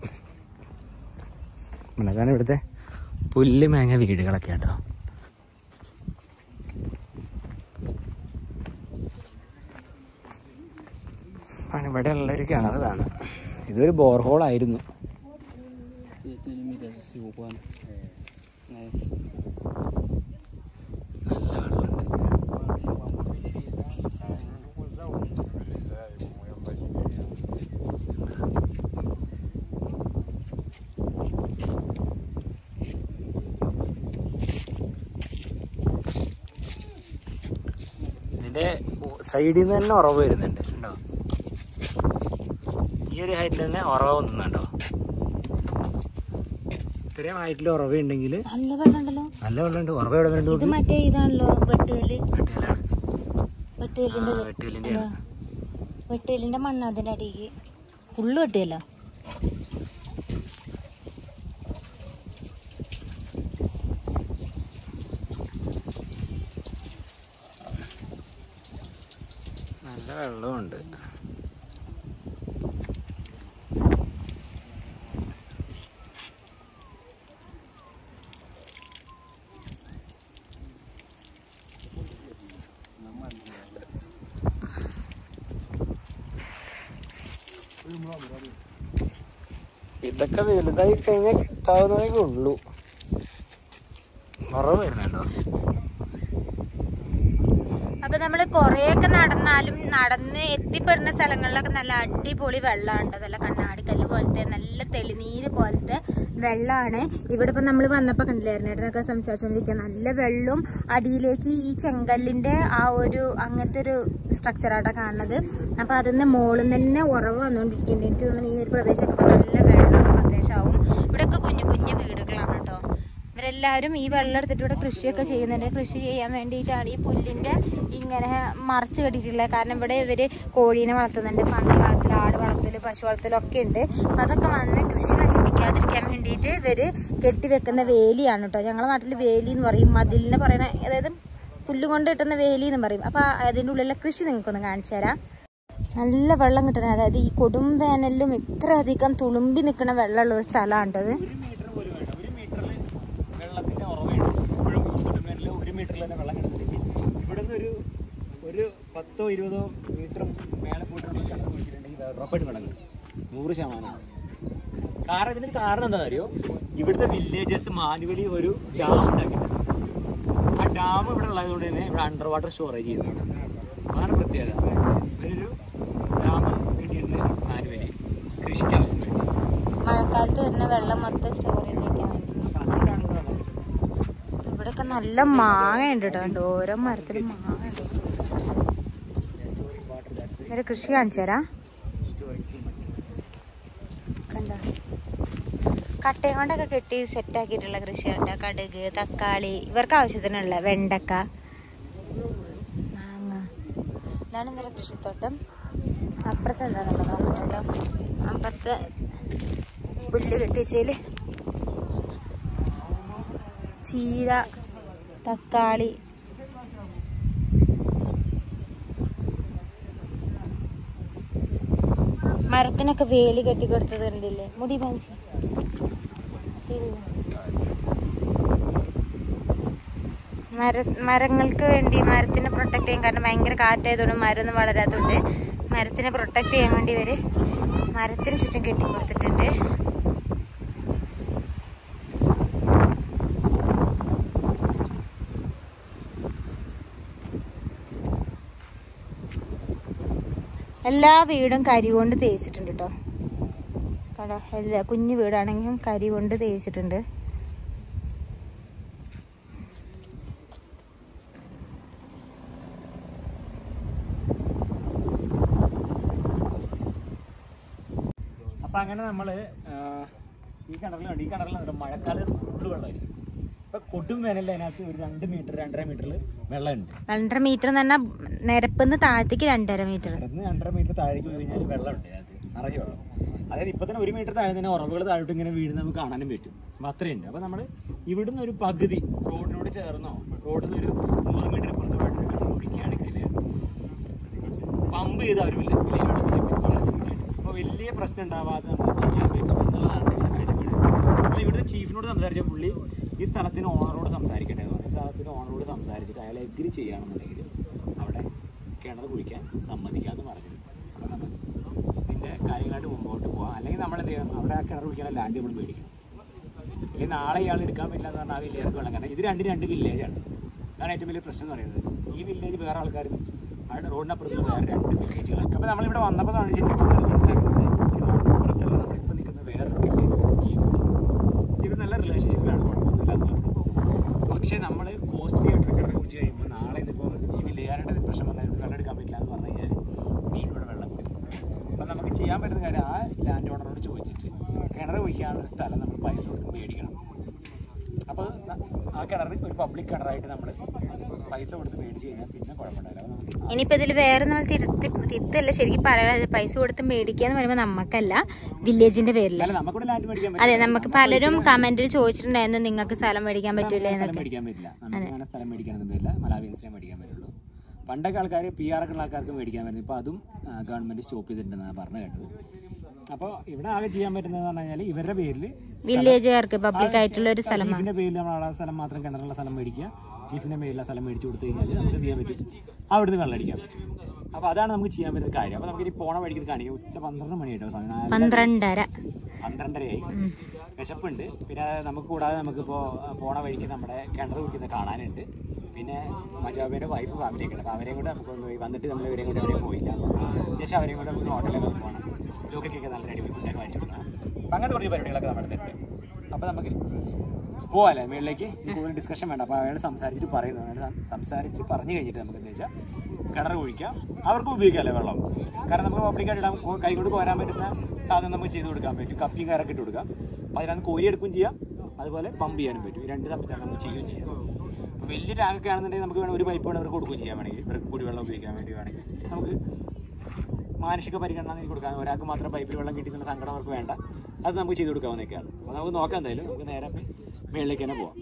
അതാണ് ഇവിടുത്തെ പുല്ല് മേഞ്ഞ വീടുകളൊക്കെ കേട്ടോ ആണ് ഇവിടെ ഉള്ളൊരു കിണറാണ് ഇതൊരു ബോർഹോൾ ആയിരുന്നു നല്ല വെള്ളമുണ്ട് ഇതിന്റെ സൈഡിൽ നിന്ന് തന്നെ ഉറവ് വരുന്നുണ്ട് ഉണ്ടോ ഈ ഒരു ഹൈറ്റിൽ തന്നെ ഉറവ് വന്നുണ്ടോ ഇത്രയും ഹൈറ്റിൽ ഉറവ ഉണ്ടെങ്കിൽ നല്ല വെള്ളം ഉണ്ടല്ലോ നല്ല വെള്ളമുണ്ട് ഉറവ എവിടെ ഇത് വരുന്നുണ്ട് മറ്റേ ഇതാണല്ലോ വെട്ടുകല്ല് വെട്ടിയാലാണ് വെട്ടുകല്ലിന്റെ ഇത്. വെട്ടിയലിന്റെ ആണ് വെട്ടുകല്ലിന്റെ മണ്ണ് അതിന്റെ അടിക്ക് ഫുള്ള് വെട്ടുകല്ല നല്ല വെള്ളമുണ്ട് ഇതൊക്കെ വലുതായി കഴിഞ്ഞാൽ കിട്ടാവുന്നതേ ഉള്ളൂ കുറവ് വരുന്നുണ്ടോ അപ്പൊ നമ്മള് കൊറേയൊക്കെ നടന്നാലും നടന്ന് എത്തിപ്പെടുന്ന സ്ഥലങ്ങളിലൊക്കെ നല്ല അടിപൊളി വെള്ളമുണ്ട് നല്ല കണ്ണാടിക്കല്ല് പോലത്തെ നല്ല തെളിനീര് പോലത്തെ വെള്ളമാണ് ഇവിടെ ഇപ്പൊ നമ്മൾ വന്നപ്പോ കണ്ടില്ലായിരുന്നു ഏട്ടനൊക്കെ സംസാരിച്ചുകൊണ്ടിരിക്കുക നല്ല വെള്ളവും അടിയിലേക്ക് ഈ ചെങ്കല്ലിന്റെ ആ ഒരു അങ്ങനത്തെ ഒരു സ്ട്രക്ചറായിട്ടാണ് കാണുന്നത് അപ്പൊ അതിന്ന് മുകളിൽ തന്നെ ഉറവ് വന്നുകൊണ്ടിരിക്കുന്നുണ്ട് എനിക്ക് തോന്നുന്നു ഈ ഒരു പ്രദേശമൊക്കെ ഇപ്പൊ നല്ല വെള്ളമുള്ള പ്രദേശമാവും ഇവിടെയൊക്കെ കുഞ്ഞു കുഞ്ഞു വീടുകളാണ് കേട്ടോ ഇവരെല്ലാവരും ഈ വെള്ളം എടുത്തിട്ട് ഇവിടെ കൃഷിയൊക്കെ ചെയ്യുന്നുണ്ട് കൃഷി ചെയ്യാൻ വേണ്ടിയിട്ടാണ് ഈ പുല്ലിന്റെ ഇങ്ങനെ മറച്ചു കെട്ടിയിട്ടുള്ളത് കാരണം ഇവിടെ ഇവര് കോഴീനെ വളർത്തുന്നുണ്ട് പന്നി വളർത്തൽ ആട് വളർത്തൽ പശു വളർത്തലൊക്കെ ഉണ്ട് അപ്പൊ അതൊക്കെ വന്ന് കൃഷി നശിപ്പിക്കാതിരിക്കാൻ വേണ്ടിയിട്ട് ഇവര് കെട്ടിവെക്കുന്ന വേലിയാണ് കേട്ടോ ഞങ്ങളുടെ നാട്ടിൽ വേലി എന്ന് പറയും മതിലിന് പറയുന്ന അതായത് പുല്ല് കൊണ്ട് കിട്ടുന്ന വേലി എന്ന് പറയും അപ്പൊ അതിൻ്റെ ഉള്ളിലെ കൃഷി നിങ്ങൾക്കൊന്ന് കാണിച്ചു തരാം നല്ല വെള്ളം കിട്ടുന്നത് അതായത് ഈ കൊടും വേനലിലും ഇത്ര അധികം തുളുമ്പി നിൽക്കുന്ന വെള്ളമുള്ള ഒരു സ്ഥലമാണ് ഇത് ഒരു മീറ്റർ പോലും വേണ്ട ഒരു മീറ്ററിൽ വെള്ളത്തിന്റെ ഉറവുണ്ട് ഇപ്പോഴും കൊടുമേനിൽ ഒരു മീറ്ററിൽ തന്നെ വെള്ളം കിടന്നില്ലെങ്കിൽ ഇവിടെ നിന്ന് ഒരു ഒരു പത്തോ ഇരുപതോ മീറ്റർ മേലെ പോയിട്ട് നമ്മൾ കിണർ കുഴിച്ചിട്ടുണ്ടെങ്കിൽ ഉറപ്പായിട്ട് വെള്ളം കിട്ടും നൂറ് ശതമാനം കാരണം ഇതിനൊരു കാരണം എന്താണെന്ന് അറിയോ ഇവിടുത്തെ വില്ലേജസ് മാനുവലി ഒരു ഡാം ഉണ്ടാക്കിയിട്ടുണ്ട് ആ ഡാം ഇവിടെ ഉള്ളതുകൊണ്ട് തന്നെ ഇവിടെ അണ്ടർ വാട്ടർ സ്റ്റോറേജ് ചെയ്യുന്നുണ്ട് അതാണ് പ്രത്യേകത ഇവരൊരു ഡാം കിട്ടിയിട്ടുണ്ട് മാനുവലി കൃഷിക്ക് ആവശ്യം വേണ്ടി മഴക്കാലത്ത് വരുന്ന വെള്ളം മൊത്തം സ്റ്റോർ ചെയ്ത് വെക്കാൻ വേണ്ടി അപ്പൊ അതുകൊണ്ടാണ് ഇവിടെ വെള്ളം കിട്ടുന്നത് ഇവിടെയൊക്കെ നല്ല മാങ്ങ ഉണ്ട് കേട്ടോ കണ്ടോ ഓരോ മരത്തിലും മാങ്ങ ഉണ്ട് ഇവരെ കൃഷി കാണിച്ചു തരാം കണ്ടോ കട്ടയും കൊണ്ടൊക്കെ കെട്ടി സെറ്റ് ആക്കിയിട്ടുള്ള കൃഷിയുണ്ട് കടുക് തക്കാളി ഇവർക്ക് ആവശ്യത്തിനുള്ള വെണ്ടക്ക മാങ്ങ ഇതാണ് ഇവരെ കൃഷിത്തോട്ടം അപ്പുറത്ത് എന്താണെന്നല്ലോ നോക്കട്ടോ അപ്പുറത്ത് പുല്ല് കെട്ടിച്ചതില് ചീര തക്കാളി മരത്തിനൊക്കെ വേലി കെട്ടി കൊടുത്തത് കണ്ടില്ലേ മുടി മനസ്സിൽ മര മരങ്ങൾക്ക് വേണ്ടി മരത്തിനെ പ്രൊട്ടക്ട് ചെയ്യാൻ കാരണം ഭയങ്കര കാറ്റായതുകൊണ്ട് മരമൊന്നും വളരാത്തതുകൊണ്ട് മരത്തിനെ പ്രൊട്ടക്ട് ചെയ്യാൻ വേണ്ടി ഇവര് മരത്തിന് ചുറ്റും കെട്ടി കൊടുത്തിട്ടുണ്ട് എല്ലാ വീടും കരി കൊണ്ട് തേച്ചിട്ടുണ്ട് കേട്ടോ കട എല്ലാ കുഞ്ഞു വീടാണെങ്കിലും കരി കൊണ്ട് തേച്ചിട്ടുണ്ട് അപ്പൊ അങ്ങനെ നമ്മള് ആ, ഈ കിണറിലുണ്ട് ഈ കിണറിൽ മഴക്കാലത്ത് ഫുള്ള് വെള്ളമായിരിക്കും ഇപ്പൊ കൊടും വേനലിൽ അതിനകത്ത് ഒരു രണ്ട് മീറ്റർ രണ്ടര മീറ്ററിൽ വെള്ളമുണ്ട് രണ്ടര മീറ്റർ എന്ന് പറഞ്ഞാൽ നിരപ്പിന്ന് താഴത്തേക്ക് രണ്ടര മീറ്റർ കിടന്ന് രണ്ടര മീറ്റർ താഴേക്ക് പോയി കഴിഞ്ഞാൽ വെള്ളമുണ്ട് അതിനകത്ത് നിറയെ വെള്ളം അതായത് ഇപ്പൊ തന്നെ ഒരു മീറ്റർ താഴെ തന്നെ ഉറവുകൾ താഴോട്ട് ഇങ്ങനെ വീഴുന്ന നമുക്ക് കാണാനും പറ്റും അപ്പൊ അത്രയുണ്ട് അപ്പൊ നമ്മൾ ഇവിടുന്ന് ഒരു പകുതി റോഡിനോട് ചേർന്നോ റോഡിൽ നിന്ന് ഒരു നൂറ് മീറ്റർ പുറത്ത് പോയിട്ട് കിണർ കുടിക്കുകയാണെങ്കിൽ പമ്പ് ചെയ്ത് അവർ വളരെ സിമ്പിളായിട്ട് അപ്പോൾ വലിയ പ്രശ്നം ഉണ്ടാവാതെ നമുക്ക് ചെയ്യാൻ പറ്റും എന്നുള്ളതാണ് ഇതിന്റെ കാഴ്ചപ്പാട് അപ്പോൾ ഇവിടുത്തെ ചീഫിനോട് സംസാരിച്ച പുള്ളി ഈ സ്ഥലത്തിന് ഓണറോട് സംസാരിക്കേണ്ടത് ഈ സ്ഥലത്തിന് ഓണറോട് സംസാരിച്ചിട്ട് അയാൾ എഗ്രി ചെയ്യുകയാണെന്നുണ്ടെങ്കിൽ അവിടെ കിണർ കുഴിക്കാൻ സമ്മതിക്കാമെന്ന് പറഞ്ഞു അപ്പോൾ നമ്മൾ ഇതിൻ്റെ കാര്യങ്ങളായിട്ട് മുമ്പോട്ട് പോകാം അല്ലെങ്കിൽ നമ്മൾ എന്ത് ചെയ്യണം അവിടെ ആ കിണർ കുഴിക്കാനുള്ള ലാൻഡ് നമ്മൾ മേടിക്കണം അല്ലെങ്കിൽ നാളെ ഇയാൾ എടുക്കാൻ പറ്റില്ല എന്ന് പറഞ്ഞാൽ ആ വില്ലേജ് വേണം കാരണം ഇത് രണ്ട് രണ്ട് വില്ലേജാണ് അതാണ് ഏറ്റവും വലിയ പ്രശ്നം എന്ന് പറയുന്നത് ഈ വില്ലേജ് വേറെ ആൾക്കാർ അവിടെ റോഡിനപ്പുറത്തുള്ള വേറെ രണ്ട് വില്ലേജുകളാണ് അപ്പോൾ നമ്മളിവിടെ വന്നപ്പോൾ ആണ് ശരിക്കും കൂടുതൽ മനസ്സിലാക്കുന്നത് ഈ റോഡിനപ്പുറത്തുള്ള നമ്മളിപ്പോൾ നിൽക്കുന്ന വേറൊരു വില്ലേജ് ചീഫ് ചീഫ് നല്ല റിലേഷൻഷിപ്പിലാണ് കുഴപ്പമൊന്നുമില്ല എന്ന് പറഞ്ഞു പക്ഷേ നമ്മൾ കോസ്റ്റ്ലി ആയിട്ട് കിണർ കുടിച്ച് കഴിയുമ്പോൾ നാളെ ഇതിപ്പോൾ ഈ വില്ലേജാരുടെ പ്രശ്നം വന്നാൽ ഇവിടെ വെള്ളം എടുക്കാൻ പറ്റില്ല എന്ന് പറഞ്ഞു കഴിഞ്ഞാൽ വീണ്ടും ഇവിടെ വെള്ളം കുടിക്കും അപ്പം നമുക്ക് ചെയ്യാൻ പറ്റുന്ന കാര്യം ആ ലാൻഡ് ഓണറോട് ചോദിച്ചിട്ട് കിണർ കുഴിക്കാനുള്ള ഒരു സ്ഥലം നമ്മൾ പൈസ കൊടുത്ത് മേടിക്കണം അപ്പോൾ ആ കിണറിന് ഒരു പബ്ലിക് കിണറായിട്ട് നമ്മൾ പൈസ കൊടുത്ത് മേടിച്ച് കഴിഞ്ഞാൽ പിന്നെ കുഴപ്പമുണ്ടാവില്ല അപ്പോൾ നമുക്ക് ഇനിയിപ്പോ ഇതിൽ വേറെ നമ്മൾ തിരുത്തി തിരുത്തല്ല ശരിക്കും പറയാ പൈസ കൊടുത്ത് മേടിക്കുക എന്ന് പറയുമ്പോൾ നമുക്കല്ല വില്ലേജിന്റെ പേരിൽ അല്ല നമുക്കിവിടെ ലാൻഡ് മേടിക്കാൻ അതെ നമുക്ക് പലരും കമന്റിൽ ചോദിച്ചിട്ടുണ്ടായിരുന്നു നിങ്ങൾക്ക് സ്ഥലം മേടിക്കാൻ പറ്റൂലേ സ്ഥലം എന്നൊക്കെ മേടിക്കാൻ പറ്റില്ല നമുക്ക് അങ്ങനെ സ്ഥലം മേടിക്കാനൊന്നും പറ്റില്ല മലാവിയൻസിനെ മേടിക്കാൻ പറ്റുള്ളൂ പണ്ടൊക്കെ ആൾക്കാർ പി ആർ ഒക്കെ ഉള്ള ആൾക്കാർക്ക് മേടിക്കാൻ പറ്റും ഇപ്പോൾ അതും ഗവൺമെന്റ് സ്റ്റോപ്പ് ചെയ്തിട്ടുണ്ടെന്നാണ് പറഞ്ഞു കേട്ടത് അപ്പോൾ ഇവിടെ ആകെ ചെയ്യാൻ പറ്റുന്നത് പറഞ്ഞു കഴിഞ്ഞാൽ ഇവരുടെ പേരിൽ വില്ലേജുകാർക്ക് പബ്ലിക് ആയിട്ടുള്ള ഒരു സ്ഥലമാണ് ചീഫിന്റെ പേരിൽ നമ്മൾ ആ സ്ഥലം മാത്രം കിണറുള്ള സ്ഥലം മേടിക്കുക ചീഫിന്റെ പേരിലുള്ള സ്ഥലം മേടിച്ചു കൊടുത്തു കഴിഞ്ഞാൽ നമുക്ക് എന്ത് ചെയ്യാൻ പറ്റും അവിടുന്ന് വെള്ളം അടിക്കാൻ പറ്റും അപ്പോൾ അതാണ് നമുക്ക് ചെയ്യാൻ പറ്റുന്ന കാര്യം അപ്പോൾ നമുക്ക് ഇനി പോണ വഴിക്ക് ഇത് കാണിക്കും ഉച്ച പന്ത്രണ്ട് മണിയായിട്ടോ സമയം നാല് പന്ത്രണ്ടര പന്ത്രണ്ടരയായി വിശപ്പുണ്ട് പിന്നെ നമുക്ക് കൂടാതെ നമുക്കിപ്പോൾ പോണ വഴിക്ക് നമ്മുടെ കിണർ കുടിക്കുന്ന കാണാനുണ്ട് പിന്നെ മജാബിന്റെ വൈഫ് ഫാമിലിയൊക്കെ ഉണ്ട് അപ്പോൾ അവരെയും കൂടെ നമുക്ക് കൊണ്ടുപോയി വന്നിട്ട് നമ്മൾ ഇവരെയും കൂടെ എവിടെയും പോയില്ല ജസ്റ്റ് അവരെയും കൂടെ നമുക്ക് ഹോട്ടലിലൊക്കെ ഒന്ന് പോകണം ലൂക്കൊക്കെ നല്ല അടിപൊളി ഫുഡൊക്കെ വാങ്ങിച്ചു കൊടുക്കണം അപ്പം അങ്ങനത്തെ കുറച്ച് പരിപാടികളൊക്കെ നമ്മുടെ അടുത്തുണ്ട് അപ്പോൾ നമുക്ക് പോവാല്ലേ മേളിലേക്ക് ഇനി കൂടുതൽ ഡിസ്കഷൻ വേണ്ട അപ്പോൾ അയാൾ സംസാരിച്ചിട്ട് പറയുന്നു അയാൾ സം- സംസാരിച്ച് പറഞ്ഞു കഴിഞ്ഞിട്ട് നമുക്ക് എന്താ വെച്ചാൽ കിണർ കുഴിക്കാം അവർക്ക് ഉപയോഗിക്കാമല്ലേ വെള്ളം കാരണം നമുക്ക് പബ്ലിക്കായിട്ട് ഇടാൻ കോ- കൈകൊണ്ട് കോരാൻ പറ്റുന്ന സാധനം നമുക്ക് ചെയ്ത് കൊടുക്കാൻ പറ്റും കപ്പിയും കയറൊക്കെ ഇട്ട് കൊടുക്കാം അപ്പോൾ അതിനകത്ത് കോരി എടുക്കുകയും ചെയ്യാം അതുപോലെ പമ്പ് ചെയ്യാനും പറ്റും ഈ രണ്ട് സംബന്ധിച്ചാണ് നമുക്ക് ചെയ്യുകയും ചെയ്യാം അപ്പോൾ വലിയ ടാങ്കൊക്കെ ആണെന്നുണ്ടെങ്കിൽ നമുക്ക് വേണം ഒരു പൈപ്പ് വേണം അവർക്ക് കൊടുക്കുകയും ചെയ്യാൻ വേണമെങ്കിൽ ഇവർക്ക് കുടിവെള്ളം ഉപയോഗിക്കാൻ വേണ്ടി വേണമെങ്കിൽ നമുക്ക് മാനുഷിക പരിഗണന നീ കൊടുക്കാൻ ഒരാൾക്ക് മാത്രം പൈപ്പിൽ വെള്ളം കിട്ടിയെന്നുള്ള സങ്കടം അവർക്ക് വേണ്ട അത് നമുക്ക് ചെയ്ത് കൊടുക്കാവുന്നതൊക്കെയാണ് അപ്പോൾ നമുക്ക് നോക്കാം എന്തായാലും നമുക്ക് നേരെ മേളിലേക്ക് തന്നെ പോവാം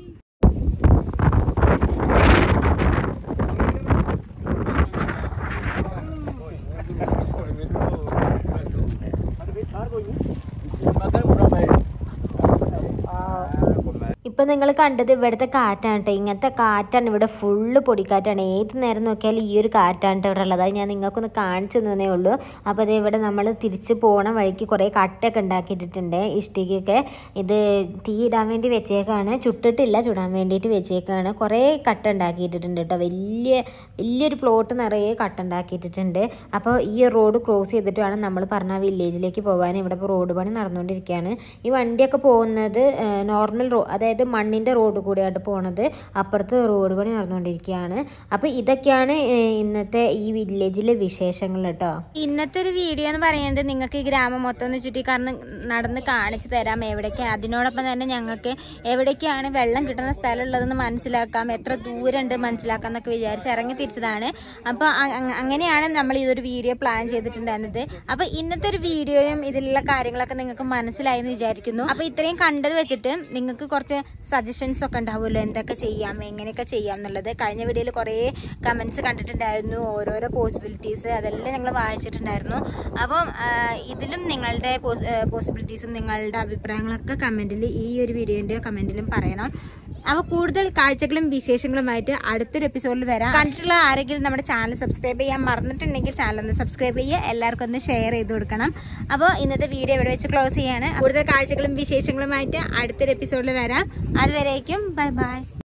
ഇപ്പൊ നിങ്ങൾ കണ്ടത് ഇവിടുത്തെ കാറ്റാണ് കേട്ടോ ഇങ്ങനത്തെ കാറ്റാണ് ഇവിടെ ഫുള്ള് പൊടിക്കാറ്റാണ് ഏത് നേരം നോക്കിയാലും ഈ ഒരു കാറ്റാണ് ട്ടോ ഇവിടെ ഉള്ളത് അത് ഞാൻ നിങ്ങൾക്കൊന്ന് കാണിച്ചു തന്നേ ഉള്ളൂ അപ്പോൾ അത് ഇവിടെ നമ്മൾ തിരിച്ച് പോണ വഴിക്ക് കുറേ കട്ടൊക്കെ ഉണ്ടാക്കിയിട്ടുണ്ട് ഇഷ്ടികയൊക്കെ ഇത് തീ ഇടാൻ വേണ്ടി വെച്ചേക്കാണ് ചുട്ടിട്ടില്ല ചുടാൻ വേണ്ടിയിട്ട് വെച്ചേക്കാണ് കുറേ കട്ട ഉണ്ടാക്കിയിട്ടുണ്ട് കേട്ടോ വലിയ വലിയൊരു പ്ലോട്ട് നിറയെ കട്ട ഉണ്ടാക്കിയിട്ടുണ്ട് അപ്പോൾ ഈ റോഡ് ക്രോസ് ചെയ്തിട്ട് വേണം നമ്മൾ പറഞ്ഞ ആ വില്ലേജിലേക്ക് പോകാൻ ഇവിടെ ഇപ്പോൾ റോഡ് പണി നടന്നുകൊണ്ടിരിക്കുകയാണ് ഈ വണ്ടിയൊക്കെ പോകുന്നത് നോർമൽ റോ അതായത് മണ്ണിൻ്റെ റോഡ് കൂടിയായിട്ട് പോണത് അപ്പുറത്ത് റോഡ് പണി നടന്നുകൊണ്ടിരിക്കുകയാണ് അപ്പോൾ ഇതൊക്കെയാണ് ഏഹ്, ഇന്നത്തെ ഈ വില്ലേജിലെ വിശേഷങ്ങൾ കേട്ടോ ഇന്നത്തെ ഒരു വീഡിയോ എന്ന് പറയുന്നത് നിങ്ങൾക്ക് ഈ ഗ്രാമം മൊത്തം ഒന്ന് ചുറ്റി കാരണം നടന്ന് കാണിച്ചു തരാം എവിടേക്കാണ് അതിനോടൊപ്പം തന്നെ ഞങ്ങൾക്ക് എവിടേക്കാണ് വെള്ളം കിട്ടുന്ന സ്ഥലം ഉള്ളതെന്ന് മനസ്സിലാക്കാം എത്ര ദൂരമുണ്ട് മനസ്സിലാക്കാം എന്നൊക്കെ വിചാരിച്ച് ഇറങ്ങി തിരിച്ചതാണ് അപ്പോൾ അങ്ങനെയാണ് നമ്മൾ ഈ ഒരു വീഡിയോ പ്ലാൻ ചെയ്തിട്ടുണ്ടായിരുന്നത് അപ്പോൾ ഇന്നത്തെ ഒരു വീഡിയോയും ഇതിലുള്ള കാര്യങ്ങളൊക്കെ നിങ്ങൾക്ക് മനസ്സിലായി എന്ന് വിചാരിക്കുന്നു അപ്പോൾ ഇത്രയും കണ്ടത് വെച്ചിട്ട് നിങ്ങൾക്ക് കുറച്ച് സജഷൻസ് ഒക്കെ ഉണ്ടാവുമല്ലോ എന്തൊക്കെ ചെയ്യാം എങ്ങനെയൊക്കെ ചെയ്യാം എന്നുള്ളത് കഴിഞ്ഞ വീഡിയോയിൽ കുറേ കമൻസ് കണ്ടിട്ടുണ്ടായിരുന്നു ഓരോരോ പോസിബിലിറ്റീസ് അതെല്ലാം ഞങ്ങൾ വായിച്ചിട്ടുണ്ടായിരുന്നു അപ്പം ആ, ഇതിലും നിങ്ങളുടെ പോസിബിലിറ്റീസും നിങ്ങളുടെ അഭിപ്രായങ്ങളൊക്കെ കമൻറ്റിൽ ഈ ഒരു വീഡിയോൻ്റെ കമൻറ്റിലും പറയണം അപ്പോൾ കൂടുതൽ കാഴ്ചകളും വിശേഷങ്ങളുമായിട്ട് അടുത്തൊരു എപ്പിസോഡിൽ വരാം കണ്ടിട്ടുള്ള ആരെങ്കിലും നമ്മുടെ ചാനൽ സബ്സ്ക്രൈബ് ചെയ്യാൻ മറന്നിട്ടുണ്ടെങ്കിൽ ചാനൽ ഒന്ന് സബ്സ്ക്രൈബ് ചെയ്യുക എല്ലാവർക്കും ഒന്ന് ഷെയർ ചെയ്ത് കൊടുക്കണം അപ്പോൾ ഇന്നത്തെ വീഡിയോ ഇവിടെ വെച്ച് ക്ലോസ് ചെയ്യാണ് കൂടുതൽ കാഴ്ചകളും വിശേഷങ്ങളുമായിട്ട് അടുത്തൊരു എപ്പിസോഡിൽ വരാം അതുവരേക്കും ബൈ ബൈ